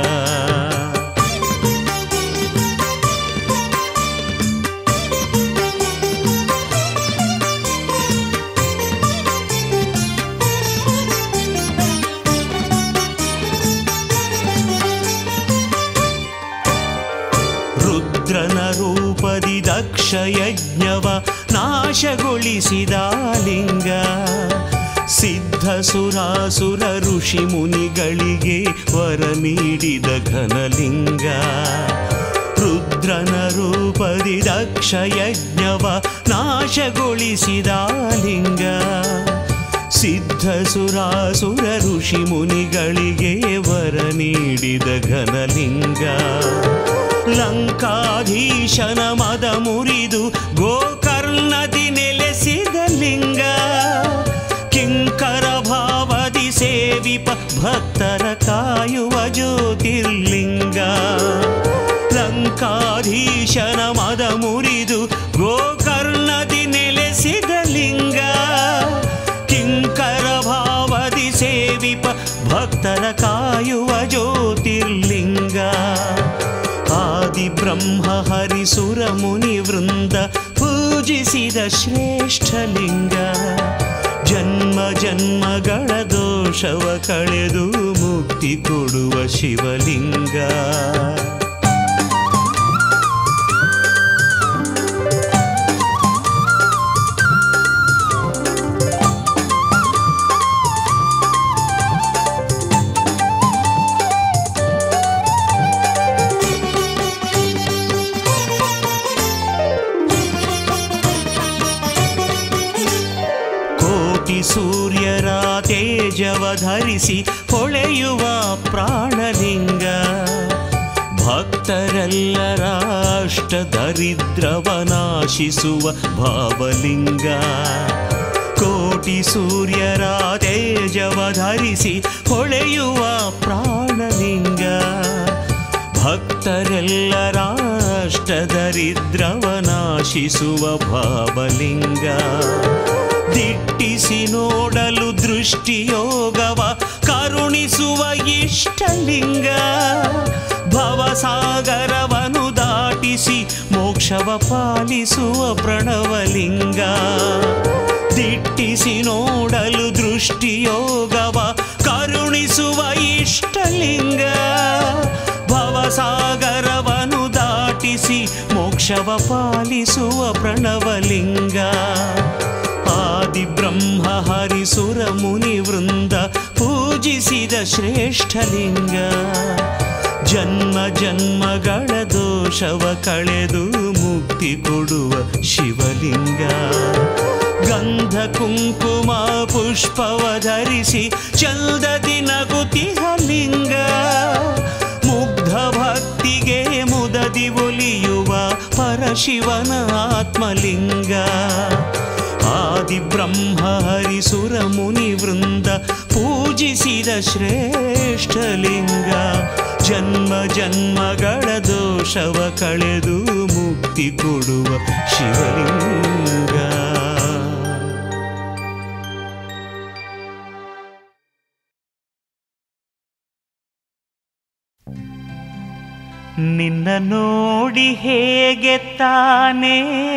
ರುದ್ರನ ರೂಪದಿ ದಕ್ಷ ಯಜ್ಞವ ನಾಶಗೊಳಿಸಿದ ಲಿಂಗ ಸಿದ್ಧ ಸುರಾಸುರ ಋಷಿ ಮುನಿಗಳಿಗೆ ವರ ನೀಡಿದ ಘನಲಿಂಗ ರುದ್ರನ ರೂಪದಿ ದಕ್ಷ ಯಜ್ಞವ ನಾಶಗೊಳಿಸಿದ ಲಿಂಗ ಸಿದ್ಧ ಸುರಾಸುರ ಋಷಿ ಮುನಿಗಳಿಗೆ ವರ ನೀಡಿದ ಘನಲಿಂಗ ಲಂಕಾಧೀಶನ ಮದ ಮುರಿದು ಗೋಕರ್ಣದಿ ನೆಲೆಸಿದ ಲಿಂಗ ಕಿಂಕರ ಭಾವದಿ ಸೇವಿಪ ಭಕ್ತರ ಕಾಯುವ ಜ್ಯೋತಿರ್ಲಿಂಗ ಲಂಕಾಧೀಶನ ಮದ ಮುರಿದು ಗೋಕರ್ಣದಿ ನೆಲೆಸಿದ ಲಿಂಗ ಕಿಂಕರ ಭಾವದಿ ಸೇವಿಪ ಭಕ್ತರ ಕಾಯುವ ಜ್ಯೋತಿರ್ಲಿಂಗ ಆದಿ ಬ್ರಹ್ಮ ಹರಿಸುರ ಮುನಿ ವೃಂದ ಪೂಜಿಸಿದ ಶ್ರೇಷ್ಠಲಿಂಗ ಜನ್ಮ ಜನ್ಮಗಳ ದೋಷವ ಕಳೆದು ಮುಕ್ತಿ ಕೊಡುವ ಶಿವಲಿಂಗ ಕೋಟಿ ಸೂರ್ಯರ ತೇಜವ ಧರಿಸಿ ಹೊಳೆಯುವ ಪ್ರಾಣಲಿಂಗ ಭಕ್ತರೆಲ್ಲರ ಅಷ್ಟ ದರಿದ್ರವ ನಾಶಿಸುವ ಭಾವಲಿಂಗ ಕೋಟಿ ಸೂರ್ಯರ ತೇಜವ ಧರಿಸಿ ಹೊಳೆಯುವ ಪ್ರಾಣಲಿಂಗ ಭಕ್ತರೆಲ್ಲರ ಅಷ್ಟ ದರಿದ್ರವ ನಾಶಿಸುವ ಭಾವಲಿಂಗ ದಿಟ್ಟಿಸಿ ನೋಡಲು ದೃಷ್ಟಿಯೋಗವ ಕರುಣಿಸುವ ಇಷ್ಟಲಿಂಗ ಭವಸಾಗರವನು ದಾಟಿಸಿ ಮೋಕ್ಷವ ಪಾಲಿಸುವ ಪ್ರಣವಲಿಂಗ ದಿಟ್ಟಿಸಿ ನೋಡಲು ದೃಷ್ಟಿಯೋಗವ ಕರುಣಿಸುವ ಇಷ್ಟಲಿಂಗ ಭವಸಾಗರವನು ದಾಟಿಸಿ ಮೋಕ್ಷವ ಪಾಲಿಸುವ ಪ್ರಣವಲಿಂಗ ಆದಿ ಬ್ರಹ್ಮ ಹರಿಸುರ ಮುನಿ ವೃಂದ ಪೂಜಿಸಿದ ಶ್ರೇಷ್ಠಲಿಂಗ ಜನ್ಮ ಜನ್ಮಗಳ ದೋಷವ ಕಳೆದು ಮುಕ್ತಿ ಕೊಡುವ ಶಿವಲಿಂಗ ಗಂಧ ಕುಂಕುಮ ಪುಷ್ಪವ ಧರಿಸಿ ಚಲ್ದದಿ ನಗುತಿಹ ಲಿಂಗ ಮುಗ್ಧ ಭಕ್ತಿಗೆ ಮುದದಿ ಒಲಿಯುವ ಪರಶಿವನ ಆತ್ಮಲಿಂಗ ಆದಿ ಬ್ರಹ್ಮ ಹರಿಸುರ ಮುನಿ ವೃಂದ ಪೂಜಿಸಿದ ಶ್ರೇಷ್ಠಲಿಂಗ ಜನ್ಮ ಜನ್ಮಗಳ ದೋಷವ ಕಳೆದು ಮುಕ್ತಿ ಕೊಡುವ ಶಿವಲಿಂಗ ನಿನ್ನ ನೋಡಿ ಹೇಗೆ ತಾನೇ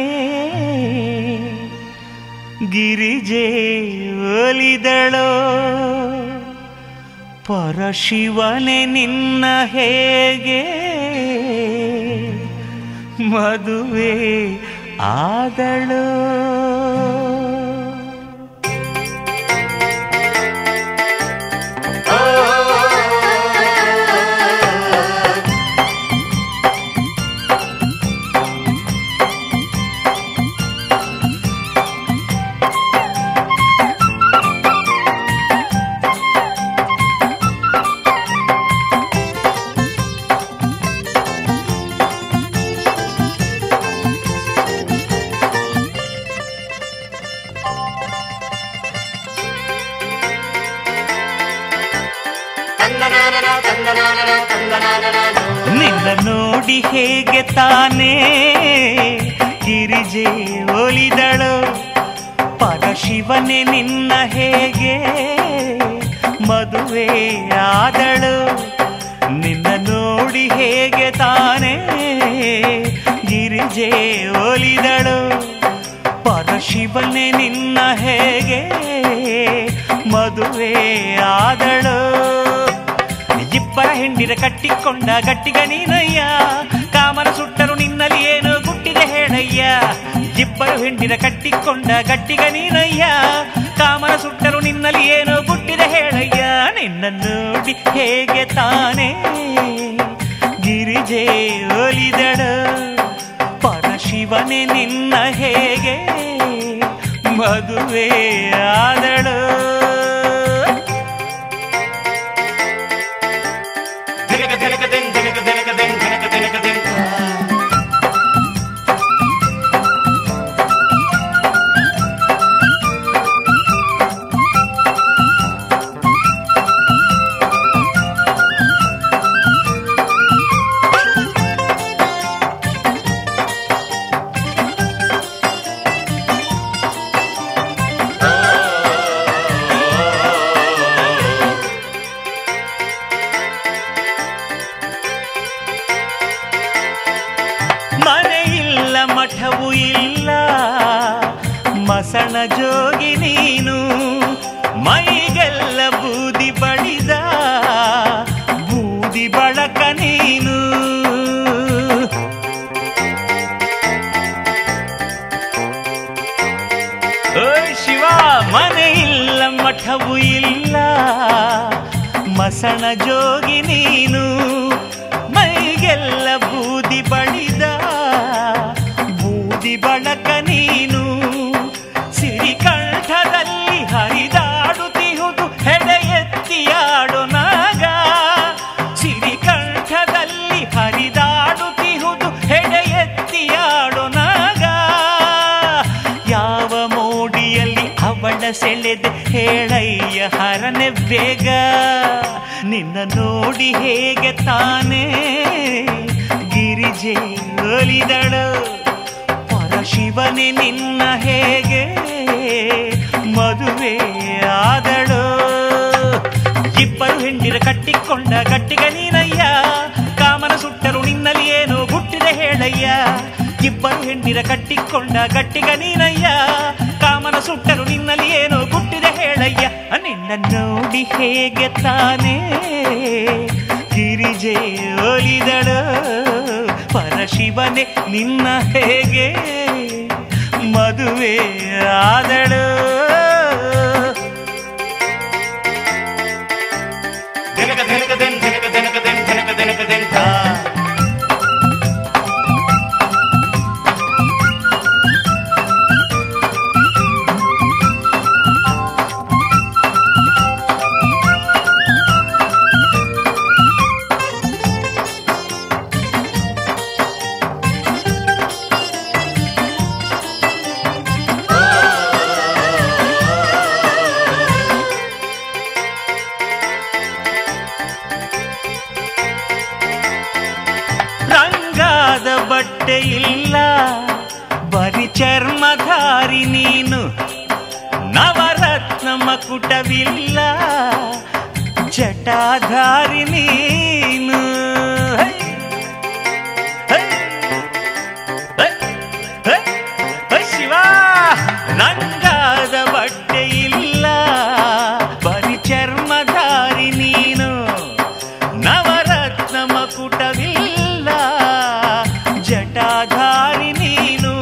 ಗಿರಿಜೆ ಒಲಿದಳೋ ಪರಶಿವನೆ ನಿನ್ನ ಹೇಗೆ ಮದುವೆ ಆದಳೋ ನಿನ್ನ ನೋಡಿ ಹೇಗೆ ತಾನೇ ಗಿರಿಜೆ ಒಲಿದಳು ಪರಶಿವನೇ ನಿನ್ನ ಹೇಗೆ ಮದುವೆ ಆದಳು ನಿನ್ನ ನೋಡಿ ಹೇಗೆ ತಾನೇ ಗಿರಿಜೆ ಒಲಿದಳು ಪರಶಿವನೇ ನಿನ್ನ ಹೇಗೆ ಮದುವೆ ಆದಳು ಇಬ್ಬರ ಹೆಂಡಿರ ಕಟ್ಟಿಕೊಂಡ ಗಟ್ಟಿಗ ನೀನಯ್ಯ ಕಾಮನ ಸುಟ್ಟರು ನಿನ್ನಲ್ಲಿ ಏನು ಗುಟ್ಟಿದೆ ಹೇಳಯ್ಯ ಇಬ್ಬರು ಹೆಂಡಿರ ಕಟ್ಟಿಕೊಂಡ ಗಟ್ಟಿಗ ನೀನಯ್ಯ ಕಾಮನ ಸುಟ್ಟರು ನಿನ್ನಲ್ಲಿ ಏನು ಗುಟ್ಟಿದೆ ಹೇಳಯ್ಯ ನಿನ್ನ ನೋಡಿ ಹೇಗೆ ತಾನೇ ಗಿರಿಜೆ ಒಲಿದಳು ಪರಶಿವನೇ ನಿನ್ನ ಹೇಗೆ ಮದುವೆ ಆದಳು ಧಿನಕ ಧಿನಕ ದಿನ್ ಧಿನಕ ಧಿನಕ ದಿನ್ ಧಿನಕ ಧಿನಕ ದಿನ್ ಮಸಣ ಜೋಗಿ ನೀನು ಮೈಗೆಲ್ಲ ಬೂದಿ ಬಳಿದ ಬೂದಿ ಬಳಕ ನೀನು ಓ ಶಿವ ಮನೆ ಇಲ್ಲ ಮಠವು ಇಲ್ಲ ಮಸಣ ಜೋಗಿ ನೀನು ಮೈಗೆಲ್ಲ ಬೂದಿ ಬಳಿದ ಬೂದಿ ಬಳಕ ನೀನು ಸಿರಿಕಂಠದಲ್ಲಿ ಹರಿದಾಡುತ್ತಿಹುದು ಹೆಡೆ ಎತ್ತಿಯಾಡು ನಾಗ ಸಿರಿಕಂಠದಲ್ಲಿ ಹರಿದಾಡುತ್ತಿಹುದು ಹೆಡೆ ಎತ್ತಿಯಾಡು ನಾಗ ಯಾವ ಮೋಡಿಯಲ್ಲಿ ಅವಳ ಸೆಳೆದೆ ಹೇಳಯ್ಯ ಹರನೆ ಬೇಗ ನಿನ್ನ ನೋಡಿ ಹೇಗೆ ತಾನೇ ಗಿರಿಜೆ ಒಲಿದಳು ಪರಶಿವನೇ ನಿನ್ನ ಹೇಗೆ ಮದುವೆ ಆದಳು ಇಬ್ಬರು ಹೆಂಡಿರ ಕಟ್ಟಿಕೊಂಡ ಗಟ್ಟಿಗ ನೀನಯ್ಯ ಕಾಮನ ಸುಟ್ಟರು ನಿನ್ನಲ್ಲಿ ಏನು ಹುಟ್ಟಿದೆ ಹೇಳಯ್ಯ ಇಬ್ಬರು ಹೆಂಡಿರ ಕಟ್ಟಿಕೊಂಡ ಗಟ್ಟಿಗ ನೀನಯ್ಯ ಕಾಮನ ಸುಟ್ಟರು ನಿನ್ನಲ್ಲಿ ಏನು ಹುಟ್ಟಿದೆ ಹೇಳಯ್ಯ ನಿನ್ನ ನೋಡಿ ಹೇಗೆ ತಾನೇ ಗಿರಿಜೆ ಒಲಿದಳು ಪರಶಿವನೇ ನಿನ್ನ ಹೇಗೆ ಮದುವೆ ಆದಳು ದಿನಕ ದಿನಕ ದಿನ ದಿನಕ ದಿನಕ ದಿನ ದಿನಕ ದಿನಕ ದಿನ ರಂಗಾದ ಬಟ್ಟೆ ಇಲ್ಲ ಬರಿ ಚರ್ಮಧಾರಿ ನೀನು ನವರತ್ನ ಮಕುಟವಿಲ್ಲ ಜಟಾಧಾರಿ ನೀನು ಹೈ! ಹೈ! ಹೈ! ಹೈ! ಹೈ ಶಿವ ರಂಗಾದ ಬಟ್ಟೆ ಇಲ್ಲ ಬರಿ ಚರ್ಮಧಾರಿ ನೀನು ನವರತ್ನ ಮಕುಟವಿಲ್ಲ ಜಟಾಧಾರಿ ನೀನು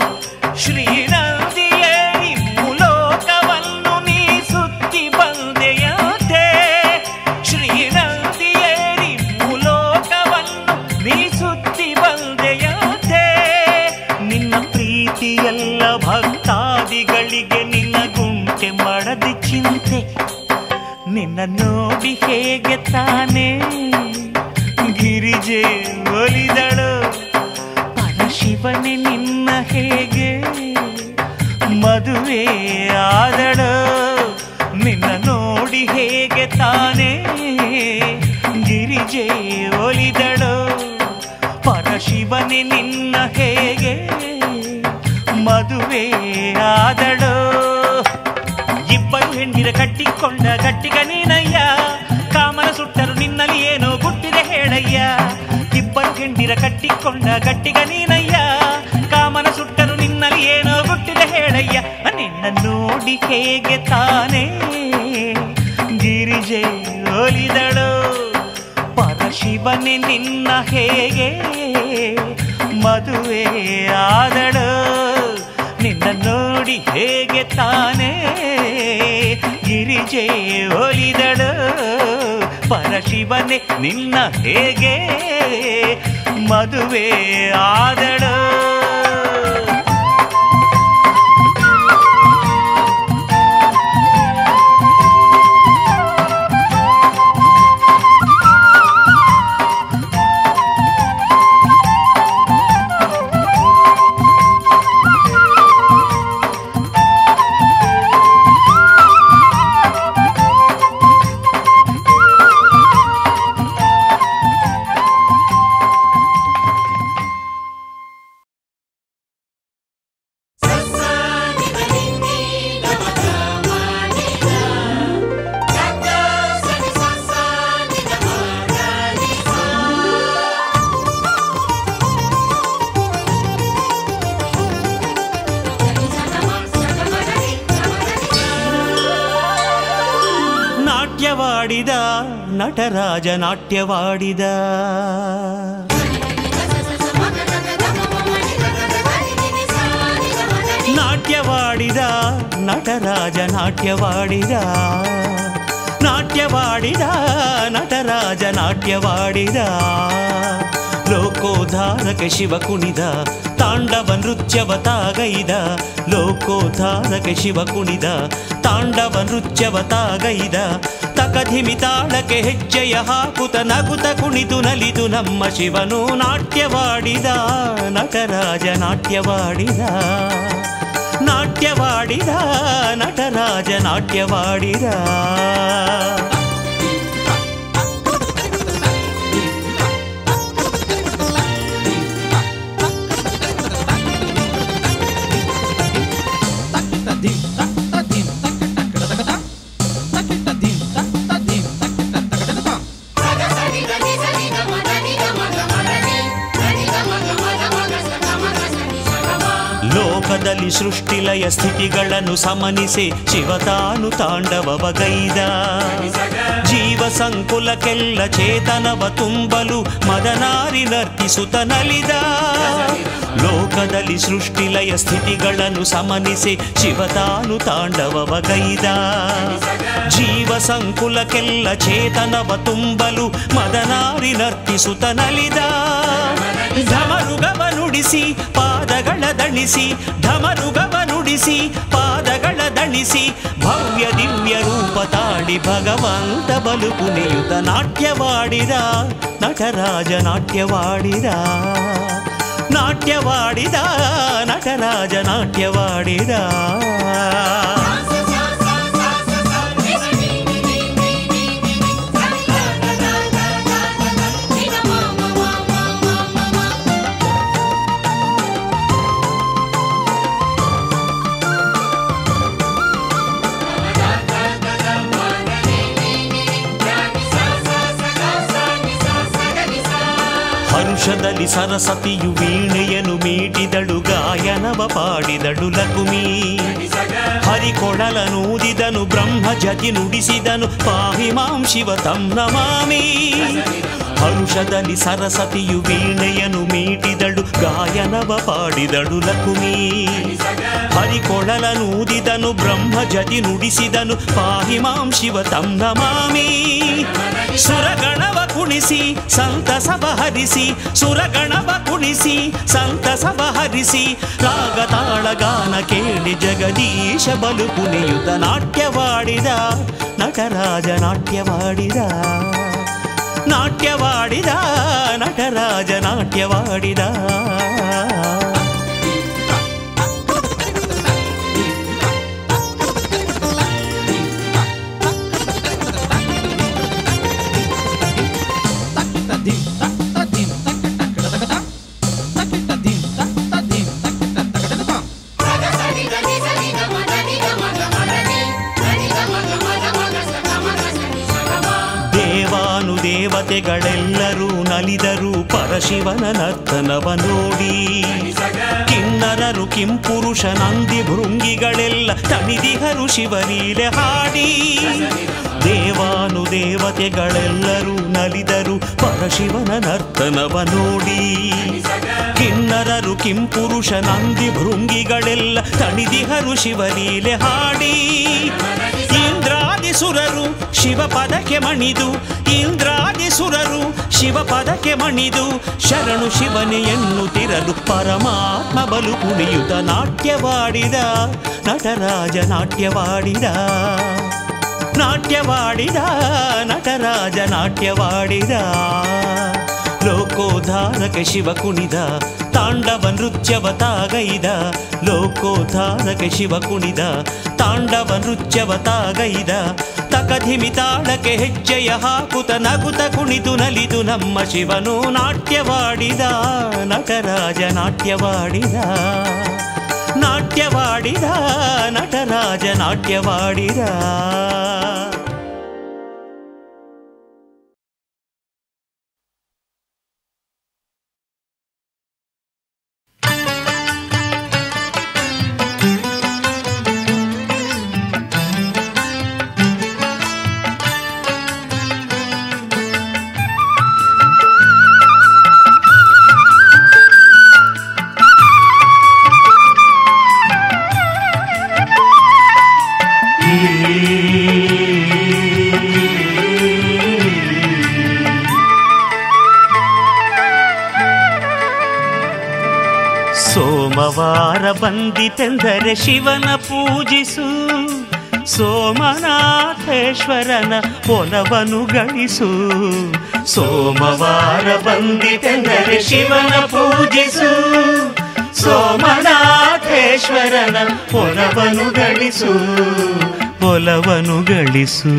ಶ್ರೀನಂದಿಯೇರಿ ಮುಲೋಕವನ್ನು ನೀ ಸುತ್ತಿ ಬಂದೆಯಂತೆ ಶ್ರೀನಂದಿಯೇರಿ ಮುಲೋಕವನ್ನು ನೀ ಸುತ್ತಿ ಬಂದೆಯಂತೆ ನಿನ್ನ ಪ್ರೀತಿಯೆಲ್ಲ ಭಕ್ತಾದಿಗಳಿಗೆ ನಿನ್ನ ಗುಂಟೆ ಮಾಡದಿ ಚಿಂತೆ ನಿನ್ನ ನೋಡಿ ಹೇಗೆ ತಾನೇ ಗಿರಿಜೆ ಒಲಿದಳು ಪರಶಿವನೇ ನಿನ್ನ ಹೇಗೆ ಮದುವೆ ಆದಳು ನಿನ್ನ ನೋಡಿ ಹೇಗೆ ತಾನೇ ಗಿರಿಜೆ ಒಲಿದಳು ಪರಶಿವನೇ ನಿನ್ನ ಹೇಗೆ ಮದುವೆ ಆದಳು ಇಬ್ಬರು ಹೆಂಡಿರ ಕಟ್ಟಿಕೊಂಡ ಗಟ್ಟಿಗ ನೀನಯ್ಯ ಕಾಮನ ಸುಟ್ಟರು ನಿನ್ನಲ್ಲಿ ಏನೋ ಗುಟ್ಟಿದೆ ಹೇಳಯ್ಯ ಇಬ್ಬರು ಹೆಂಡಿರ ಕಟ್ಟಿಕೊಂಡ ಗಟ್ಟಿಗ ನೀನಯ್ಯ ಕಾಮನ ಸುಟ್ಟರು ನಿನ್ನಲ್ಲಿ ಏನೋ ಗುಟ್ಟಿದೆ ಹೇಳಯ್ಯ ನಿನ್ನ ನೋಡಿ ಹೇಗೆ ತಾನೇ ಗಿರಿಜೆ ಒಲಿದಳು ಪರಶಿವನೇ ನಿನ್ನ ಹೇಗೆ ಮದುವೆ ಆದಳು ನಿನ್ನ ನೋಡಿ ಹೇಗೆ ತಾನೇ ಗಿರಿಜೆ ಒಲಿದಳು ಪರಶಿವನೇ ನಿನ್ನ ಹೇಗೆ ಮದುವೆ ಆದಳು ನಾಟ್ಯವಾಡಿದ ನಟರಾಜ ನಾಟ್ಯವಾಡಿದ ನಾಟ್ಯವಾಡಿದ ನಟರಾಜ ನಾಟ್ಯವಾಡಿದ ನಾಟ್ಯವಾಡಿದ ನಟರಾಜ ನಾಟ್ಯವಾಡಿದ ಲೋಕೋದ್ಧಾರಕ ಶಿವ ಕುಣಿದ ತಾಂಡವ ನೃತ್ಯವ ತಾಗೈದ ಲೋಕೋದ್ಧಾರಕ ಶಿವ ಕುಣಿದ ತಾಂಡವ ನೃತ್ಯವ ತಾಗೈದ ತಕಧಿಮಿ ತಾಳಕ್ಕೆ ಹೆಜ್ಜೆಯ ಹಾಕುತ ನಗುತ ಕುಣಿತು ನಲಿದು ನಮ್ಮ ಶಿವನು ನಾಟ್ಯವಾಡಿದ ನಟರಾಜ ನಾಟ್ಯವಾಡಿದ ನಾಟ್ಯವಾಡಿದ ನಟರಾಜ ನಾಟ್ಯವಾಡಿದ ಲೋಕದಲ್ಲಿ ಸೃಷ್ಟಿಲಯ ಸ್ಥಿತಿಗಳನ್ನು ಸಮನಿಸಿ ಶಿವತಾನು ತಾಂಡವಗೈದ ಜೀವ ಸಂಕುಲಕ್ಕೆಲ್ಲ ಚೇತನವ ತುಂಬಲು ಮದನಾರಿ ನರ್ತಿಸುತ್ತ ನಲಿದ ಲೋಕದಲ್ಲಿ ಸೃಷ್ಟಿಲಯ ಸ್ಥಿತಿಗಳನ್ನು ಸಮನಿಸಿ ಶಿವತಾನು ತಾಂಡವಗೈದ ಜೀವ ಸಂಕುಲಕ್ಕೆಲ್ಲ ಚೇತನವ ತುಂಬಲು ಮದನಾರಿ ನರ್ತಿಸುತ್ತ ನಲಿದ ಢಮರುಗವ ನುಡಿಸಿ ಪಾದಗಳ ದಣಿಸಿ ಢಮರುಗವ ನುಡಿಸಿ ಪಾದಗಳ ದಣಿಸಿ ಭವ್ಯ ದಿವ್ಯ ರೂಪ ತಾಳಿ ಭಗವಂತ ಬಲು ಕುಣಿಯುತ ನಾಟ್ಯವಾಡಿದ ನಟರಾಜ ನಾಟ್ಯವಾಡಿದ ನಾಟ್ಯವಾಡಿದ ನಟರಾಜ ನಾಟ್ಯವಾಡಿದ ಹರುಷದಲ್ಲಿ ಸರಸ್ವತಿಯು ವೀಣೆಯನ್ನು ಮೀಟಿದಳು ಗಾಯನವ ಪಾಡಿದಳು ಲಕುಮಿ ಹರಿಕೊಡಲನೂದಿದನು ಬ್ರಹ್ಮ ಜತಿ ನುಡಿಸಿದನು ಪಾಹಿ ಮಾಂ ಶಿವ ತಂ ನಮಾಮಿ ಹರುಷದಲ್ಲಿ ಸರಸ್ವತಿಯು ವೀಣೆಯನ್ನು ಮೀಟಿದಳು ಗಾಯನವ ಪಾಡಿದಳು ಲಕುಮಿ ಹರಿಕೊಳಲನೂದಿದನು ಬ್ರಹ್ಮ ಜತಿ ನುಡಿಸಿದನು ಪಾಹಿ ಮಾಂ ಶಿವ ತಂ ನಮಾಮಿ ಸುರಗಣವ ಕುಣಿಸಿ ಸಂತಸವ ಹರಿಸಿ ಸುರಗಣವ ಕುಣಿಸಿ ಸಂತಸವ ಹರಿಸಿ ರಾಗ ತಾಳ ಗಾನ ಕೇಳಿ ಜಗದೀಶ ಬಲು ಕುಣಿಯುತ ನಾಟ್ಯವಾಡಿದ ನಟರಾಜ ನಾಟ್ಯವಾಡಿದ ನಾಟ್ಯವಾಡಿದ ನಟರಾಜ ನಾಟ್ಯವಾಡಿದ ದೇವಾನು ದೇವತೆಗಳೆಲ್ಲರೂ ನಲಿದರು ಪರಶಿವನ ನರ್ತನವ ನೋಡಿ ಕಿನ್ನರರು ಕಿಂಪುರುಷ ನಂದಿ ಭೃಂಗಿಗಳೆಲ್ಲ ತಣಿದಿಹರು ಶಿವಲೀಲೆ ಹಾಡಿ ದೇವಾನು ದೇವತೆಗಳೆಲ್ಲರೂ ನಲಿದರು ಪರಶಿವನ ನರ್ತನವ ನೋಡಿ ಕಿನ್ನರರು ಕಿಂಪುರುಷ ನಂದಿ ಭೃಂಗಿಗಳೆಲ್ಲ ತಣಿದಿಹರು ಶಿವಲೀಲೆ ಹಾಡಿ ಇಂದ್ರಾದಿ ಸುರರು ಶಿವ ಪದಕ್ಕೆ ಮಣಿದು ಇಂದ್ರಾದಿ ಸುರರು ಶಿವ ಪದಕ್ಕೆ ಮಣಿದು ಶರಣು ಶಿವನೆ ಎನ್ನುತ್ತಿರಲು ಪರಮಾತ್ಮ ಬಲು ಕುಣಿಯುತ ನಾಟ್ಯವಾಡಿದ ನಟರಾಜ ನಾಟ್ಯವಾಡಿದ ನಾಟ್ಯವಾಡಿದ ನಟರಾಜ ನಾಟ್ಯವಾಡಿದ ಲೋಕೋದ್ಧಾರಕ ಶಿವ ಕುಣಿದ ತಾಂಡವ ನೃತ್ಯವ ತಾಗೈದ ಲೋಕೋದ್ಧಾರಕ ಶಿವ ಕುಣಿದ ತಾಂಡವ ನೃತ್ಯವ ತಾಗೈದ ತಕಧಿಮಿ ತಾಳಕ್ಕೆ ಹೆಜ್ಜೆಯ ಹಾಕುತ ನಗುತ ಕುಣಿದು ನಲಿದು ನಮ್ಮ ಶಿವನು ನಾಟ್ಯವಾಡಿದ ನಟರಾಜ ನಾಟ್ಯವಾಡಿದ ನಾಟ್ಯವಾಡಿದ ನಟರಾಜ ನಾಟ್ಯವಾಡಿದ ಬಂದಿತೆಂದರೆ ಶಿವನ ಪೂಜಿಸು ಸೋಮನಾಥೇಶ್ವರನ ಒಲವನು ಗಳಿಸು ಸೋಮವಾರ ಬಂದಿತೆಂದರೆ ಶಿವನ ಪೂಜಿಸು ಸೋಮನಾಥೇಶ್ವರನ ಒಲವನು ಗಳಿಸು ಒಲವನು ಗಳಿಸು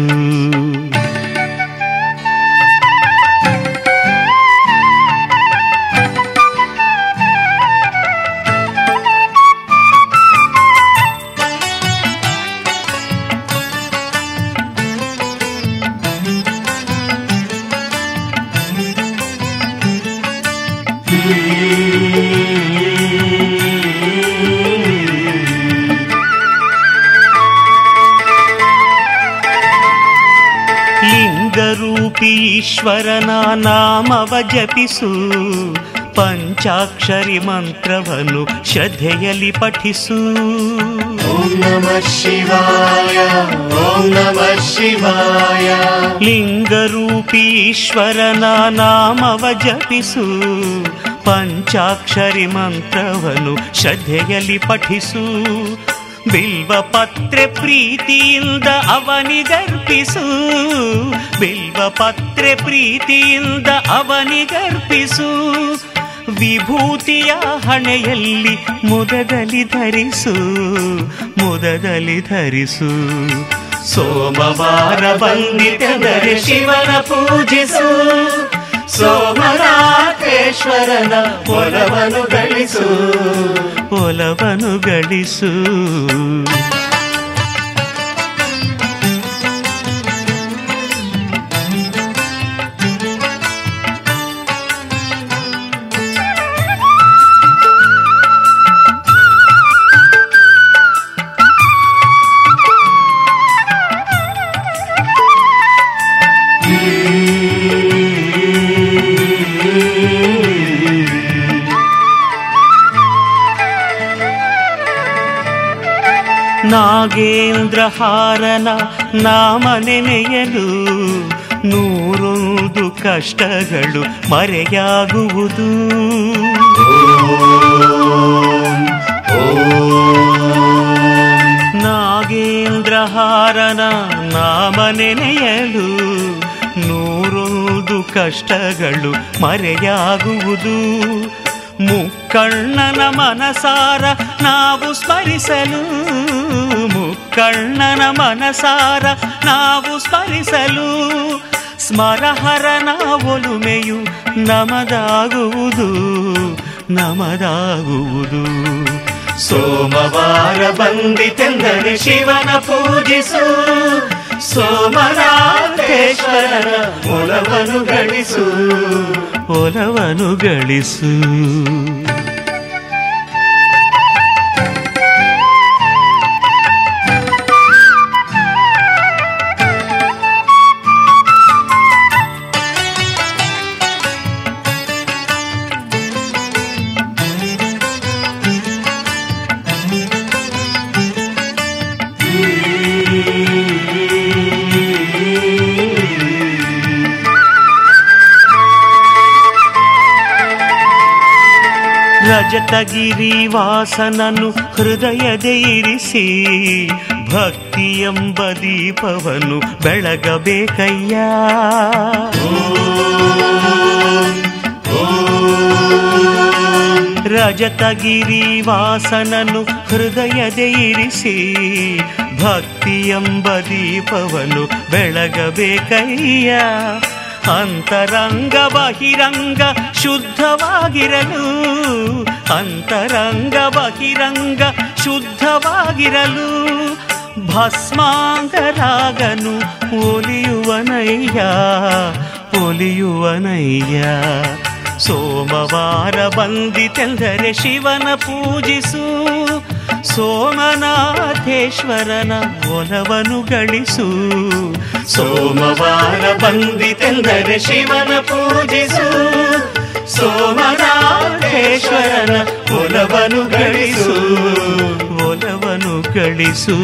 ಲಿಂಗರೂಪಿ ಈಶ್ವರನ ನಾಮವ ಜಪಿಸು ಪಂಚಾಕ್ಷರಿ ಮಂತ್ರವನ್ನು ಶ್ರದ್ಧೆಯಲ್ಲಿ ಪಠಿಸು ಓಂ ನಮಃ ಶಿವಾಯ ಓಂ ನಮಃ ಶಿವಾಯ ಲಿಂಗರೂಪಿ ಈಶ್ವರನ ನಾಮವ ಜಪಿಸು ಪಂಚಾಕ್ಷರಿ ಮಂತ್ರವನ್ನು ಶ್ರದ್ಧೆಯಲ್ಲಿ ಪಠಿಸು ಬಿಲ್ವ ಪತ್ರೆ ಪ್ರೀತಿಯಿಂದ ಅವನಿಗರ್ಪಿಸು ಬಿಲ್ವ ಪತ್ರೆ ಪ್ರೀತಿಯಿಂದ ಅವನಿಗರ್ಪಿಸು ವಿಭೂತಿಯ ಹಣೆಯಲ್ಲಿ ಮುದದಲ್ಲಿ ಧರಿಸು ಮುದದಲ್ಲಿ ಧರಿಸು ಸೋಮವಾರ ಬಂದಿತೆಂದರೆ ಶಿವನ ಪೂಜಿಸು ಸೋಮನಾಥೇಶ್ವರನ ಒಲವನು ಗಳಿಸು ಒಲವನು ಗಳಿಸು ನಾಗೇಂದ್ರಹಾರನ ನಾಮ ನೆನೆಯಲು ನೂರೊಂದು ಕಷ್ಟಗಳು ಮರೆಯಾಗುವುದು ನಾಗೇಂದ್ರಹಾರನ ನಾಮ ನೆನೆಯಲು ನೂರೊಂದು ಕಷ್ಟಗಳು ಮರೆಯಾಗುವುದು ಮುಕ್ಕಣ್ಣನ ಮನಸಾರ ನಾವು ಸ್ಮರಿಸಲು ಮುಕ್ಕಣ್ಣನ ಮನಸಾರ ನಾವು ಸ್ಮರಿಸಲು ಸ್ಮರಹರನ ಒಲುಮೆಯು ನಮದಾಗುವುದು ನಮದಾಗುವುದು ಸೋಮವಾರ ಬಂದಿತೆಂದರೆ ಶಿವನ ಪೂಜಿಸು ಸೋಮನಾಥೇಶ್ವರನ ಒಲವನು ಗಳಿಸು ಒಲವನು ಗಳಿಸು ರಜತಗಿರಿ ವಾಸನನು ಹೃದಯದೆ ಇರಿಸಿ ಭಕ್ತಿ ಎಂಬ ದೀಪವನ್ನು ಬೆಳಗಬೇಕಯ್ಯ ರಜತಗಿರಿ ವಾಸನನು ಹೃದಯದೆ ಇರಿಸಿ ಭಕ್ತಿ ಎಂಬ ದೀಪವನ್ನು ಬೆಳಗಬೇಕಯ್ಯ ಅಂತರಂಗ ಬಹಿರಂಗ ಶುದ್ಧವಾಗಿರಲು ಅಂತರಂಗ ಬಹಿರಂಗ ಶುದ್ಧವಾಗಿರಲು ಭಸ್ಮಾಂಗರಾಗನು ಒಲಿಯುವನಯ್ಯ ಒಲಿಯುವನಯ್ಯ ಸೋಮವಾರ ಬಂದಿತೆಂದರೆ ಶಿವನ ಪೂಜಿಸು ಸೋಮನಾಥೇಶ್ವರನ ಒಲವನು ಗಳಿಸು ಸೋಮವಾರ ಬಂದಿತೆಂದರೆ ಶಿವನ ಪೂಜಿಸು ಸೋಮನಾಥೇಶ್ವರನ ಒಲವನು ಗಳಿಸು ಒಲವನು ಗಳಿಸು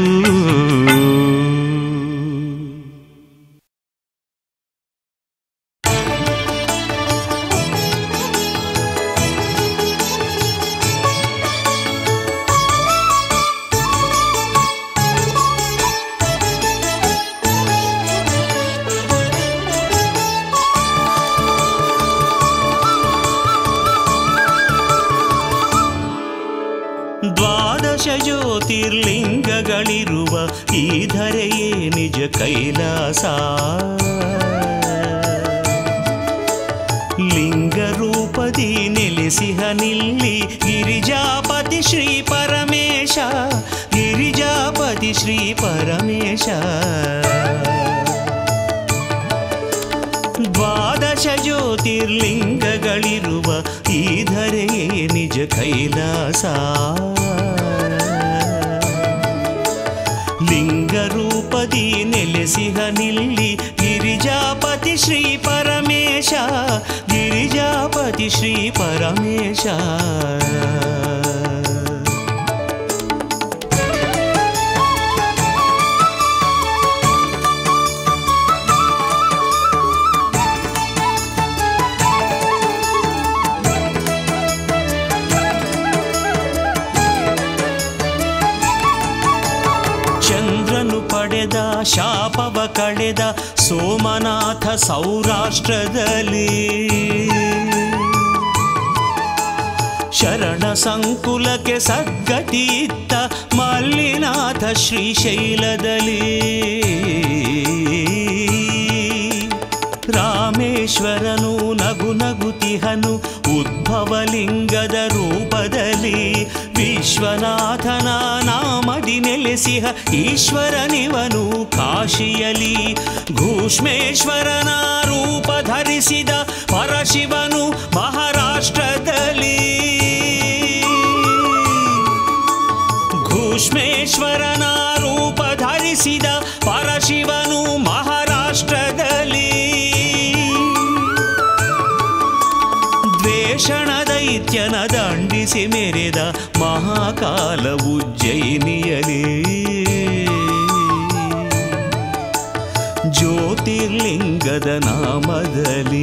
ಲಿಂಗಗಳಿರುವ ಈ ಧರೆಯೇ ನಿಜ ಕೈಲಾಸ ಲಿಂಗರೂಪದಿ ನೆಲೆಸಿಹ ನಿಲ್ಲಿ ಗಿರಿಜಾಪತಿ ಶ್ರೀ ಪರಮೇಶ ಗಿರಿಜಾಪತಿ ಶ್ರೀ ಪರಮೇಶ ದ್ವಾದಶ ಜ್ಯೋತಿರ್ಲಿಂಗಗಳಿರುವ ಈ ಧರೆಯೇ ನಿಜ ಕೈಲಾಸ ಲಿಂಗರೂಪದಿ ನೆಲೆಸಿಹ ನಿಲ್ಲಿ ಗಿರಿಜಾಪತಿ ಶ್ರೀ ಪರಮೇಶ ಗಿರಿಜಾಪತಿ ಶ್ರೀ ಪರಮೇಶ ಚಂದ್ರನು ಪಡೆದ ಶಾಪವ ಕಳೆದ ಸೋಮನಾಥ ಸೌರಾಷ್ಟ್ರದಲ್ಲಿ ಶರಣ ಸಂಕುಲಕ್ಕೆ ಸದ್ಗತಿ ಇತ್ತ ಮಲ್ಲಿನಾಥ ಶ್ರೀಶೈಲದಲ್ಲಿ ರಾಮೇಶ್ವರನು ನಗು ನಗುತಿಹನು ಉದ್ಭವಲಿಂಗದ ರೂಪದಲ್ಲಿ ವಿಶ್ವನಾಥನ ನಾಮದಿ ನೆಲೆಸಿಹ ಈಶ್ವರನಿವನು ಕಾಶಿಯಲಿ ಘೂಷ್ಮೇಶ್ವರನ ರೂಪ ಧರಿಸಿದ ಪರಶಿವನು ಮಹಾರಾಷ್ಟ್ರದಲ್ಲಿ ಘೂಷ್ಮೇಶ್ವರನ ರೂಪ ಧರಿಸಿದ ಪರಶಿವನು ಮಹಾರಾಷ್ಟ್ರದಲ್ಲಿ ದ್ವೇಷಣ ದೈತ್ಯನ ದಂಡಿಸಿ ಮೆರೆದ ಮಹಾಕಾಲ ಉಜ್ಜಯಿನಿಯಲಿ ಜ್ಯೋತಿರ್ಲಿಂಗದ ನಾಮದಲ್ಲಿ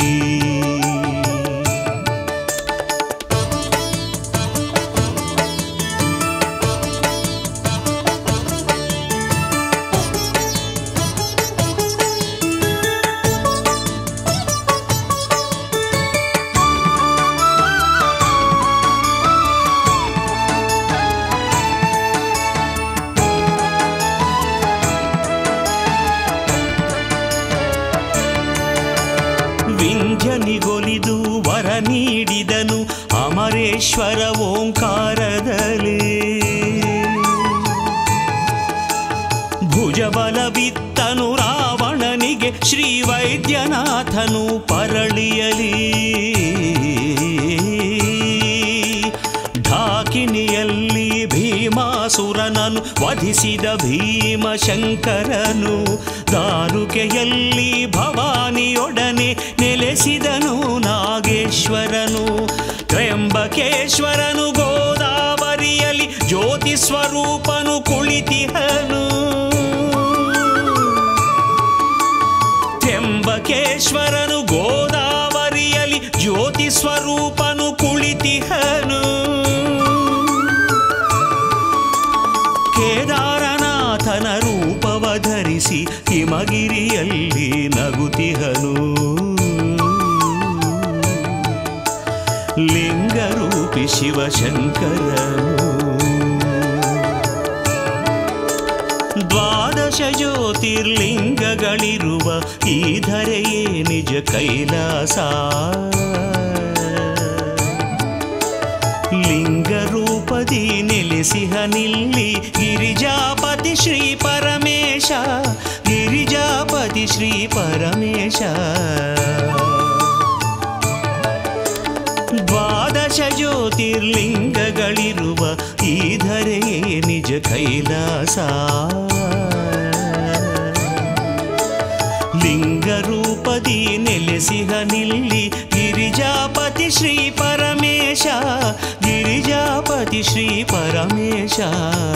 ವಿಂಧ್ಯನಿಗೊಲಿದು ವರ ನೀಡಿದನು ಅಮರೇಶ್ವರ ಓಂಕಾರದಲ್ಲಿ ಭುಜಬಲವಿತ್ತನು ರಾವಣನಿಗೆ ಶ್ರೀ ವೈದ್ಯನಾಥನು ಪರಳಿಯಲಿ ಢಾಕಿನಿಯಲ್ಲಿ ಭೀಮಾಸುರನನು ವಧಿಸಿದ ಭೀಮಶಂಕರನು ದಾರುಕೆಯಲ್ಲಿ ಭವಾನಿಯೊಡನೆ ನೆಲೆಸಿದನು ನಾಗೇಶ್ವರನು ತ್ರ್ಯಂಬಕೇಶ್ವರನು ಗೋದಾವರಿಯಲ್ಲಿ ಜ್ಯೋತಿ ಸ್ವರೂಪನು ಕುಳಿತಿಹನು ತ್ರ್ಯಂಬಕೇಶ್ವರನು ಗೋದಾವರಿಯಲ್ಲಿ ಜ್ಯೋತಿ ಸ್ವರೂಪನು ಕುಳಿತಿಹನು ಕೇದಾರನಾಥನ ರೂಪವ ಧರಿಸಿ ಹಿಮಗಿರಿಯಲ್ಲಿ ನಗುತಿಹನು ಲಿಂಗರೂಪಿ ಶಿವಶಂಕರನು ದ್ವಾದಶ ಜ್ಯೋತಿರ್ಲಿಂಗಗಳಿರುವ ಈ ಧರೆಯೇ ನಿಜ ಕೈಲಾಸ ಲಿಂಗರೂಪದಿ ನೆಲೆಸಿಹ ನಿಲ್ಲಿ ಗಿರಿಜಾಪತಿ ಶ್ರೀ ಪರಮೇಶ ಗಿರಿಜಾಪತಿ ಶ್ರೀ ಪರಮೇಶ ದ್ವಾದಶ ಜ್ಯೋತಿರ್ಲಿಂಗಗಳಿರುವ ಈ ಧರೆಯೇ ನಿಜ ಕೈಲಾಸ ಲಿಂಗರೂಪದಿ ನೆಲೆಸಿಹ ನಿಲ್ಲಿ ಗಿರಿಜಾಪತಿ ಶ್ರೀ ಪರಮೇಶ ಗಿರಿಜಾಪತಿ ಶ್ರೀ ಪರಮೇಶ